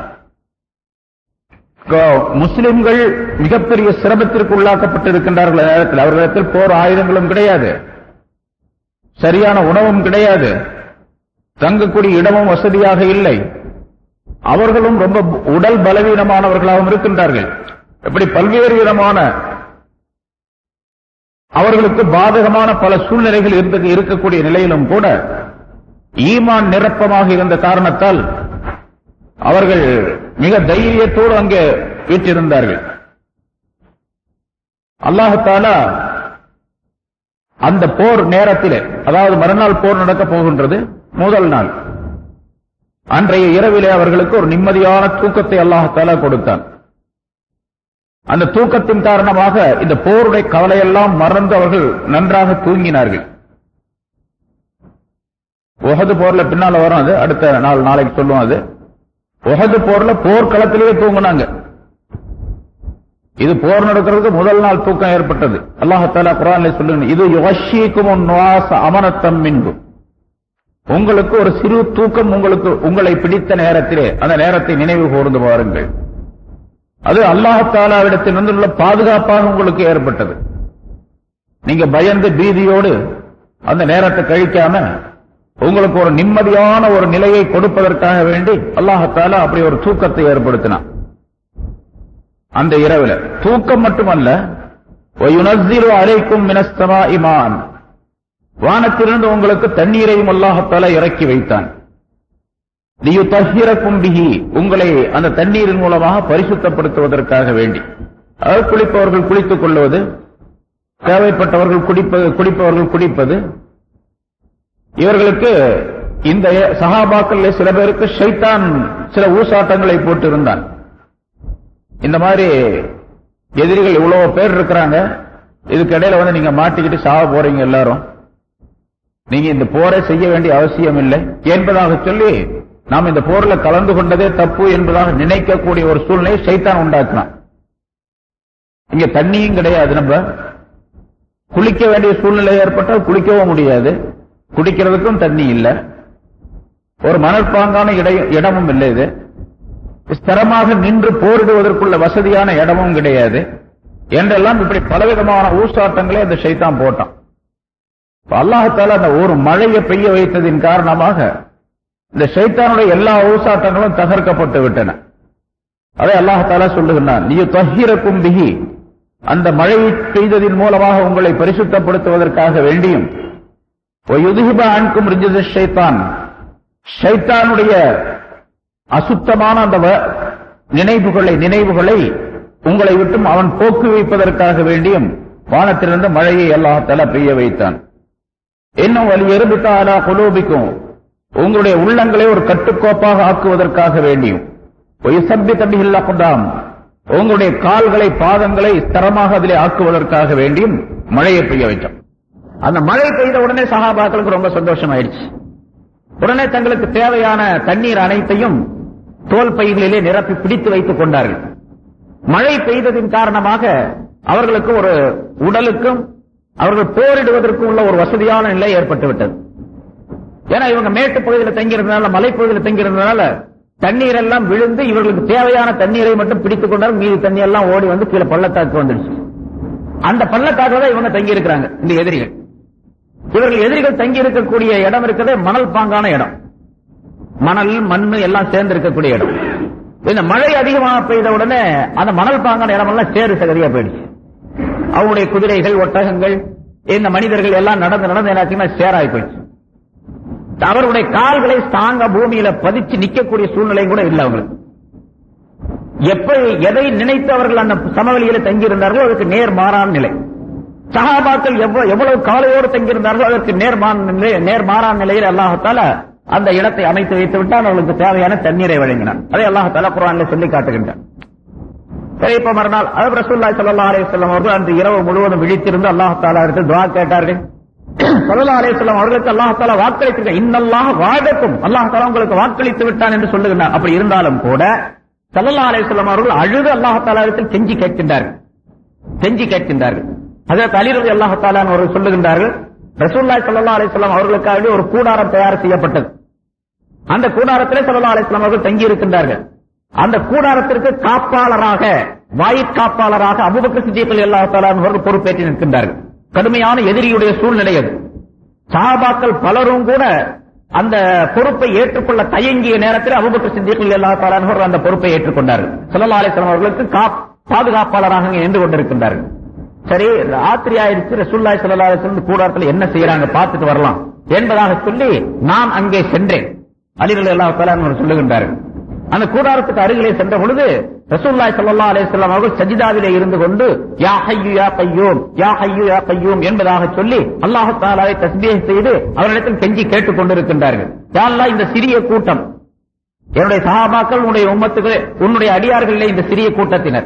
க- முஸ்லிம்கள் மிகப்பெரிய சிரமத்திற்கு உள்ளாக்கப்பட்டிருக்கின்றார்கள் அந்த நேரத்தில் அவர்களிடத்தில் போர் ஆயுதங்களும் கிடையாது சரியான உணவும் கிடையாது தங்கக்கூடிய இடமும் வசதியாக இல்லை அவர்களும் ரொம்ப உடல் பலவீனமானவர்களாகவும் இருக்கின்றார்கள் இப்படி பல்வேறு விதமான அவர்களுக்கு பாதகமான பல சூழ்நிலைகள் இருந்து இருக்கக்கூடிய நிலையிலும் கூட ஈமான் நிரப்பமாக இருந்த காரணத்தால் அவர்கள் மிக தைரியத்தோடு அங்கே வீற்றிருந்தார்கள் அல்லாஹாலா அந்த போர் நேரத்திலே அதாவது மறுநாள் போர் நடக்கப் போகின்றது முதல் நாள் அன்றைய இரவிலே அவர்களுக்கு ஒரு நிம்மதியான தூக்கத்தை அல்லாஹாலா கொடுத்தான் அந்த தூக்கத்தின் காரணமாக இந்த போருடைய கவலையெல்லாம் மறந்து அவர்கள் நன்றாக தூங்கினார்கள் உஹது போர்ல பின்னால வரும் அது அடுத்த நாள் நாளைக்கு சொல்லுவோம் அது உஹது போர்ல போர்க்களத்திலேயே தூங்குனாங்க இது போர் நடக்கிறதுக்கு முதல் நாள் தூக்கம் ஏற்பட்டது அல்லாஹால குரான்ல சொல்லுங்க இது யுவஷிக்கும் அமனத்தம் மின்பு உங்களுக்கு ஒரு சிறு தூக்கம் உங்களுக்கு உங்களை பிடித்த நேரத்திலே அந்த நேரத்தை நினைவு கூர்ந்து பாருங்கள் அது அல்லாஹாலாவிடத்தில் வந்துள்ள பாதுகாப்பாக உங்களுக்கு ஏற்பட்டது நீங்க பயந்து பீதியோடு அந்த நேரத்தை கழிக்காம உங்களுக்கு ஒரு நிம்மதியான ஒரு நிலையை கொடுப்பதற்காக வேண்டி அல்லாஹால அப்படி ஒரு தூக்கத்தை ஏற்படுத்தினான் அந்த இரவுல தூக்கம் மட்டுமல்ல அலைக்கும் மினஸ்தமா இமான் வானத்திலிருந்து உங்களுக்கு தண்ணீரையும் அல்லாஹத்தால இறக்கி வைத்தான் தஹிரக்கும் பிஹி உங்களை அந்த தண்ணீரின் மூலமாக பரிசுத்தப்படுத்துவதற்காக வேண்டி அதாவது குளிப்பவர்கள் குளித்துக் கொள்வது தேவைப்பட்டவர்கள் குடிப்பது குடிப்பவர்கள் குடிப்பது இவர்களுக்கு இந்த சகாபாக்கள் சில பேருக்கு ஷைத்தான் சில ஊசாட்டங்களை போட்டு இருந்தான் இந்த மாதிரி எதிரிகள் இவ்வளவு பேர் இருக்கிறாங்க இதுக்கு இடையில வந்து நீங்க மாட்டிக்கிட்டு சாக போறீங்க எல்லாரும் நீங்க இந்த போரை செய்ய வேண்டிய அவசியம் இல்லை என்பதாக சொல்லி நாம் இந்த போர்ல கலந்து கொண்டதே தப்பு என்பதாக நினைக்கக்கூடிய ஒரு சூழ்நிலையை சைத்தான் உண்டாக்கினான் இங்க தண்ணியும் கிடையாது நம்ம குளிக்க வேண்டிய சூழ்நிலை ஏற்பட்டால் குளிக்கவும் முடியாது குடிக்கிறதுக்கும் தண்ணி இல்ல ஒரு மணற்பாங்கான இடமும் இல்லை இது ஸ்திரமாக நின்று போரிடுவதற்குள்ள வசதியான இடமும் கிடையாது என்றெல்லாம் இப்படி பலவிதமான ஊசாட்டங்களை அந்த சைத்தான் போட்டான் அல்லாஹால அந்த ஒரு மழையை பெய்ய வைத்ததின் காரணமாக இந்த சைத்தானுடைய எல்லா ஊசாட்டங்களும் தகர்க்கப்பட்டு விட்டன அதை அல்லாஹால சொல்லுகிறான் நீ தஹீரக்கும் பிகி அந்த மழை பெய்ததின் மூலமாக உங்களை பரிசுத்தப்படுத்துவதற்காக வேண்டியும் அன்கும் ரிஜித ஷைத்தான் ஷைத்தானுடைய அசுத்தமான அந்த நினைவுகளை நினைவுகளை உங்களை விட்டும் அவன் போக்கு வைப்பதற்காக வேண்டியும் வானத்திலிருந்து மழையை அல்லாஹால பெய்ய வைத்தான் இன்னும் வலி எறும்பித்தாலா குலோபிக்கும் உங்களுடைய உள்ளங்களை ஒரு கட்டுக்கோப்பாக ஆக்குவதற்காக வேண்டியும் சப்பி தம்பில்லா கொண்டாம் உங்களுடைய கால்களை பாதங்களை ஸ்திரமாக அதிலே ஆக்குவதற்காக வேண்டியும் மழையை பெய்ய வைத்தோம் அந்த மழை பெய்த உடனே சகாபாக்களுக்கு ரொம்ப சந்தோஷம் ஆயிடுச்சு உடனே தங்களுக்கு தேவையான தண்ணீர் அனைத்தையும் தோல் பைகளிலே நிரப்பி பிடித்து வைத்துக் கொண்டார்கள் மழை பெய்ததின் காரணமாக அவர்களுக்கு ஒரு உடலுக்கும் அவர்கள் போரிடுவதற்கும் உள்ள ஒரு வசதியான நிலை ஏற்பட்டு விட்டது ஏன்னா இவங்க மேட்டு பகுதியில் தங்கியிருந்தனால மலைப்பகுதியில் தங்கியிருந்தனால தண்ணீர் எல்லாம் விழுந்து இவர்களுக்கு தேவையான தண்ணீரை மட்டும் பிடித்துக் கொண்டால் மீதி தண்ணி எல்லாம் ஓடி வந்து கீழே பள்ளத்தாக்கு வந்துடுச்சு அந்த பள்ளத்தாக்கு தான் இவங்க தங்கி இருக்கிறாங்க இந்த எதிரிகள் இவர்கள் எதிரிகள் தங்கி இருக்கக்கூடிய இடம் இருக்கிறதே மணல் பாங்கான இடம் மணல் மண்ணு எல்லாம் சேர்ந்து இருக்கக்கூடிய இடம் இந்த மழை அதிகமாக பெய்த உடனே அந்த மணல் பாங்கான இடம் எல்லாம் சேறு சகதியா போயிடுச்சு அவங்களுடைய குதிரைகள் ஒட்டகங்கள் இந்த மனிதர்கள் எல்லாம் நடந்து நடந்து என்னாச்சுன்னா சேராய் போயிடுச்சு அவருடைய கால்களை ஸ்தாங்க பூமியில பதிச்சு நிக்கக்கூடிய சூழ்நிலை கூட இல்லை அவங்களுக்கு எப்படி எதை நினைத்து அவர்கள் அந்த சமவெளியில தங்கியிருந்தார்களோ அதற்கு நேர் மாறான நிலை சகாபாக்கள் எவ்வளவு காலையோடு தங்கியிருந்தார்களோ அதற்கு நேர் மாறான நிலையில் அல்லாஹால அந்த இடத்தை அமைத்து வைத்து விட்டால் அவர்களுக்கு தேவையான தண்ணீரை வழங்கினார் அதை அல்லாஹால குரான்ல சொல்லி காட்டுகின்றார் சரி இப்ப மறுநாள் அது ரசூல்லாய் சல்லா அலிஸ்லாம் அவர்கள் அந்த இரவு முழுவதும் விழித்திருந்து அல்லாஹாலா எடுத்து துவா கேட்டார்கள் சல்லா அலிஸ்லாம் அவர்களுக்கு அல்லாஹால வாக்களித்திருக்க இன்னல்லாக வாழக்கும் அல்லாஹால உங்களுக்கு வாக்களித்து விட்டான் என்று சொல்லுகின்றார் அப்படி இருந்தாலும் கூட சல்லா அலிஸ்லாம் அவர்கள் அழுது அல்லாஹாலாவிடத்தில் செஞ்சு கேட்கின்றார்கள் செஞ்சு கேட்கின்றார்கள் அதற்கு அலிரதி அல்லாஹாலான் அவர்கள் சொல்லுகின்றார்கள் ரசூல்லாய் சல்லா அலிஸ்லாம் அவர்களுக்காக ஒரு கூடாரம் தயார் செய்யப்பட்டது அந்த கூடாரத்திலே சல்லா அலிஸ்லாம் அவர்கள் தங்கி இருக்கின்றார்கள் அந்த கூடாரத்திற்கு காப்பாளராக வாயிற்காப்பாளராக அபுபக்கர் சிஜிகள் அல்லாஹாலான் அவர்கள் பொறுப்பேற்று நிற்கின்றார்கள் கடுமையான எதிரியுடைய சூழ்நிலை அது சாபாக்கள் பலரும் கூட அந்த பொறுப்பை ஏற்றுக்கொள்ள தயங்கிய நேரத்தில் அபுபக்கர் சித்திகள் அல்லாஹாலான் அவர்கள் அந்த பொறுப்பை ஏற்றுக்கொண்டார்கள் சல்லா அலிஸ்லாம் அவர்களுக்கு பாதுகாப்பாளராக நின்று கொண்டிருக்கின்றார்கள் சரி ராத்திரி ஆயிடுச்சு ரசூல்லாய் சல்லா அலிஸ்லாம் கூடாரத்தில் என்ன செய்யறாங்க பார்த்துட்டு வரலாம் என்பதாக சொல்லி நான் அங்கே சென்றேன் அலிகள் அல்லாஹாலான் சொல்லுகின்றார்கள் அந்த கூடாரத்துக்கு அருகிலே சென்ற பொழுது ரசூல்லாய் சல்லா அலிஸ்லாம் அவர்கள் சஜிதாவிலே இருந்து கொண்டு யா ஹையு யா கையோம் யா ஹையு யா கையோம் என்பதாக சொல்லி அல்லாஹு தாலாவை தஸ்பீக செய்து அவரிடத்தில் கெஞ்சி கேட்டுக் கொண்டிருக்கின்றார்கள் யாரெல்லாம் இந்த சிறிய கூட்டம் என்னுடைய சகாபாக்கள் உன்னுடைய உம்மத்துக்கு உன்னுடைய அடியார்களே இந்த சிறிய கூட்டத்தினர்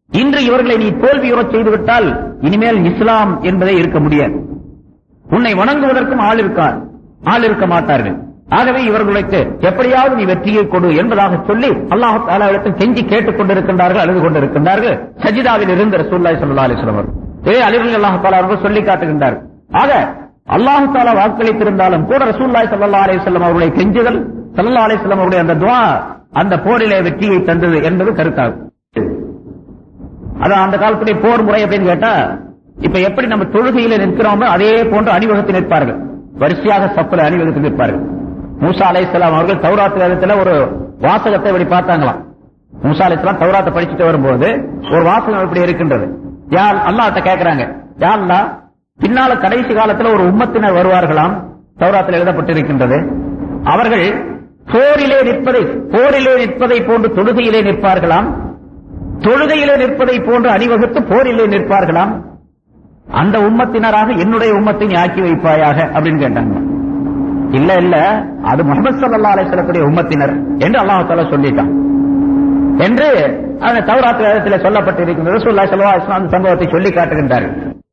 இன்று இவர்களை நீ தோல்வியுறச் செய்துவிட்டால் இனிமேல் இஸ்லாம் என்பதே இருக்க முடியாது உன்னை வணங்குவதற்கும் ஆள் இருக்கார் ஆள் இருக்க மாட்டார்கள் ஆகவே இவர்களுக்கு எப்படியாவது நீ வெற்றியை கொடு என்பதாக சொல்லி அல்லாஹ் தாலாவிடத்தில் கெஞ்சி கேட்டுக் கொண்டிருக்கின்றார்கள் அழுது கொண்டிருக்கின்றார்கள் சஜிதாவில் இருந்த ரசூல்லாய் சல்லா அலிஸ்லாம் அவர்கள் இதே அலிபுல் அல்லாஹ் தாலா அவர்கள் சொல்லி காட்டுகின்றார் ஆக அல்லாஹு தாலா வாக்களித்திருந்தாலும் கூட ரசூல்லாய் சல்லா அலிஸ்லாம் அவருடைய கெஞ்சுதல் சல்லா அலிஸ்லாம் அவருடைய அந்த துவா அந்த போரிலே வெற்றியை தந்தது என்பது கருத்தாகும் அதான் அந்த காலத்துடைய போர் முறை அப்படின்னு கேட்டா இப்ப எப்படி நம்ம தொழுகையில நிற்கிறோமோ அதே போன்று அணிவகுத்து நிற்பார்கள் வரிசையாக சப்பல அணிவகுத்து நிற்பார்கள் மூசா அலைஹிஸ்ஸலாம் அவர்கள் தௌராத் வேதத்துல ஒரு வாசகத்தை இப்படி பார்த்தாங்களாம் மூசா அலைஹிஸ்ஸலாம் தௌராத்தை படிச்சுட்டு வரும்போது ஒரு வாசகம் இப்படி இருக்கின்றது யார் அல்லாஹ்ட்ட கேக்குறாங்க யா அல்லாஹ் பின்னால கடைசி காலத்துல ஒரு உம்மத்தினர் வருவார்களாம் தௌராத்தில் எழுதப்பட்டிருக்கின்றது அவர்கள் போரிலே நிற்பதை போரிலே நிற்பதை போன்று தொழுகையிலே நிற்பார்களாம் தொழுகையிலே நிற்பதை போன்று அணிவகுத்து போரிலே நிற்பார்களாம் அந்த உம்மத்தினராக என்னுடைய உம்மத்தை நீ ஆக்கி வைப்பாயாக அப்படின்னு கேட்டாங்க இல்ல இல்ல அது முகமது சல்லா அலிஸ்லத்துடைய உம்மத்தினர் என்று அல்லாஹ் தாலா சொல்லிட்டான் என்று அந்த தௌராத் வேதத்தில் சொல்லப்பட்டிருக்கின்றது சொல்லா சல்லா அலிஸ்லாம் அந்த சம்பவத்தை சொல்லி காட்டுகின்றார்கள்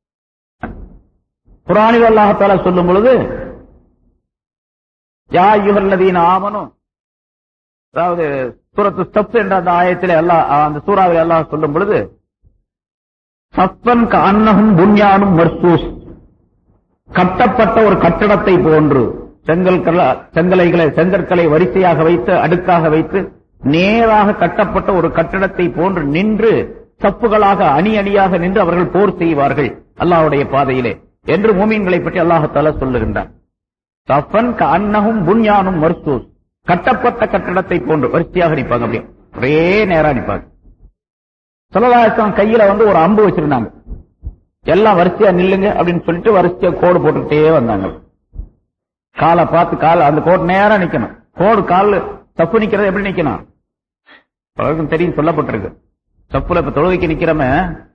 குரானில் அல்லாஹால சொல்லும் பொழுது யா யுகல்லதீன ஆமனும் அதாவது சூரத்து ஸ்டப் என்ற அந்த ஆயத்திலே அல்லாஹ் அந்த சூறாவில் அல்லாஹ் சொல்லும் பொழுது சப்பன் அன்னகும் புன்யானும் மர்சூஸ் கட்டப்பட்ட ஒரு கட்டடத்தை போன்று செங்கல் செங்கலைகளை செங்கற்களை வரிசையாக வைத்து அடுக்காக வைத்து நேராக கட்டப்பட்ட ஒரு கட்டடத்தை போன்று நின்று சப்புகளாக அணி அணியாக நின்று அவர்கள் போர் செய்வார்கள் அல்லாஹ்வுடைய பாதையிலே என்று மூமீன்களை பற்றி அல்லாஹால சொல்லுகின்றார் சஃபன் அன்னகும் புன்யானும் மர்சூஸ் கட்டப்பட்ட கட்டடத்தை போன்று வரிசையாக நிற்பாங்க அப்படியே ஒரே நேரா நிற்பாங்க சொல்லலாசம் கையில வந்து ஒரு அம்பு வச்சிருந்தாங்க எல்லாம் வரிசையா நில்லுங்க அப்படின்னு சொல்லிட்டு வரிசையா கோடு போட்டுக்கிட்டே வந்தாங்க காலை பார்த்து கால அந்த கோடு நேரா நிக்கணும் கோடு கால் தப்பு நிக்கிறது எப்படி நிக்கணும் பலருக்கும் தெரியும் சொல்லப்பட்டிருக்கு தப்புல இப்ப தொழுகைக்கு நிக்கிறவன்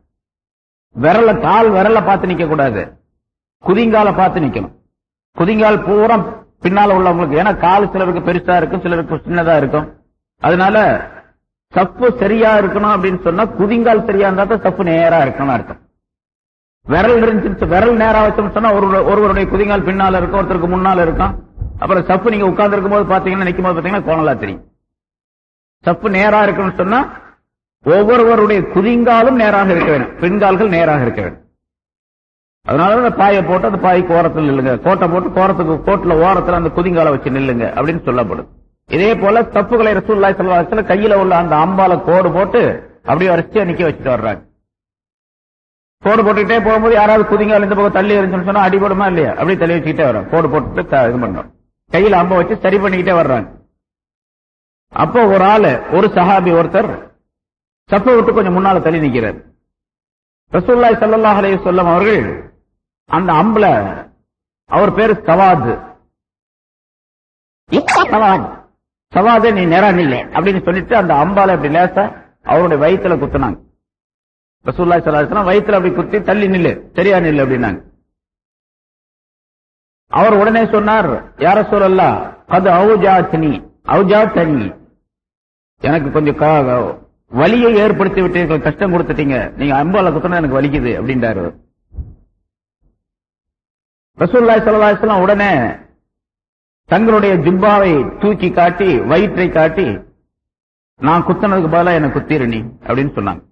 விரல கால் விரல பார்த்து நிக்க கூடாது குதிங்கால பார்த்து நிக்கணும் குதிங்கால் பூரா பின்னால உள்ளவங்களுக்கு ஏன்னா கால் சிலருக்கு பெருசா இருக்கும் சிலருக்கு சின்னதா இருக்கும் அதனால தப்பு சரியா இருக்கணும் அப்படின்னு சொன்னா குதிங்கால் சரியா இருந்தா தான் தப்பு நேரா இருக்கணும் அர்த்தம் விரல் இருந்துச்சு விரல் நேரா வச்சோம்னு சொன்னா ஒரு ஒருவருடைய குதிங்கால் பின்னால இருக்கும் ஒருத்தருக்கு முன்னால இருக்கும் அப்புறம் சப்பு நீங்க உட்கார்ந்து இருக்கும் போது பாத்தீங்கன்னா நிக்கும் போது பாத்தீங்கன்னா கோணலா தெரியும் சப்பு நேரா இருக்கணும்னு சொன்னா ஒவ்வொருவருடைய குதிங்காலும் நேராக இருக்க வேண்டும் பின்கால்கள் நேராக இருக்க வேண்டும் அதனால அந்த பாயை போட்டு அந்த பாய்க்கு ஓரத்தில் நில்லுங்க கோட்டை போட்டு கோரத்துக்கு கோட்டுல ஓரத்துல அந்த குதிங்கால வச்சு நில்லுங்க அப்படின்னு சொல்லப்படும் இதே போல தப்புகளை ரசூல்லாய் செல்வாசல கையில உள்ள அந்த அம்பால கோடு போட்டு அப்படியே வரிசையா நிக்க வச்சுட்டு வர்றாங்க கோடு போட்டுக்கிட்டே போகும்போது யாராவது குதிங்கால் இந்த பக்கம் தள்ளி இருந்துச்சுன்னு சொன்னா அடிபடுமா இல்லையா அப்படியே தள்ளி வச்சுக்கிட்டே வரோம் கோடு போட்டுட்டு த- இது பண்றோம் கையில அம்ப வச்சு சரி பண்ணிக்கிட்டே வர்றாங்க அப்போ ஒரு ஆளு ஒரு சஹாபி ஒருத்தர் சப்பை விட்டு கொஞ்சம் முன்னால தள்ளி நிக்கிறார் ரசூல்லாய் ஸல்லல்லாஹு அலைஹி வஸல்லம் அவர்கள் அந்த அம்புல அவர் பேரு சவாத் சவாத் சவாதே நீ நேரா நில்ல அப்படின்னு சொல்லிட்டு அந்த அம்பால அப்படி லேசா அவருடைய வயித்துல குத்துனாங்க ரசூல்லாய் ஸல்லல்லாஹு அலைஹி வஸல்லம் வயித்துல அப்படி குத்தி தள்ளி நில்லு சரியா நில்லு அப்படின்னாங்க அவர் உடனே சொன்னார் யார சொல்லல்லா அது அவுஜாத்தினி அவுஜாத்தனி எனக்கு கொஞ்சம் கா- வலியை ஏற்படுத்தி விட்டீர்கள் கஷ்டம் கொடுத்துட்டீங்க நீங்க அம்பால குத்துனா எனக்கு வலிக்குது அப்படின்றாரு அவர். ரசூலுல்லாஹி ஸல்லல்லாஹு அலைஹி வஸல்லம் உடனே தங்களுடைய ஜுப்பாவை தூக்கி காட்டி வயிற்றை காட்டி நான் குத்துனதுக்கு பதிலா எனக்கு குத்திரு நீ அப்படின்னு சொன்னாங்க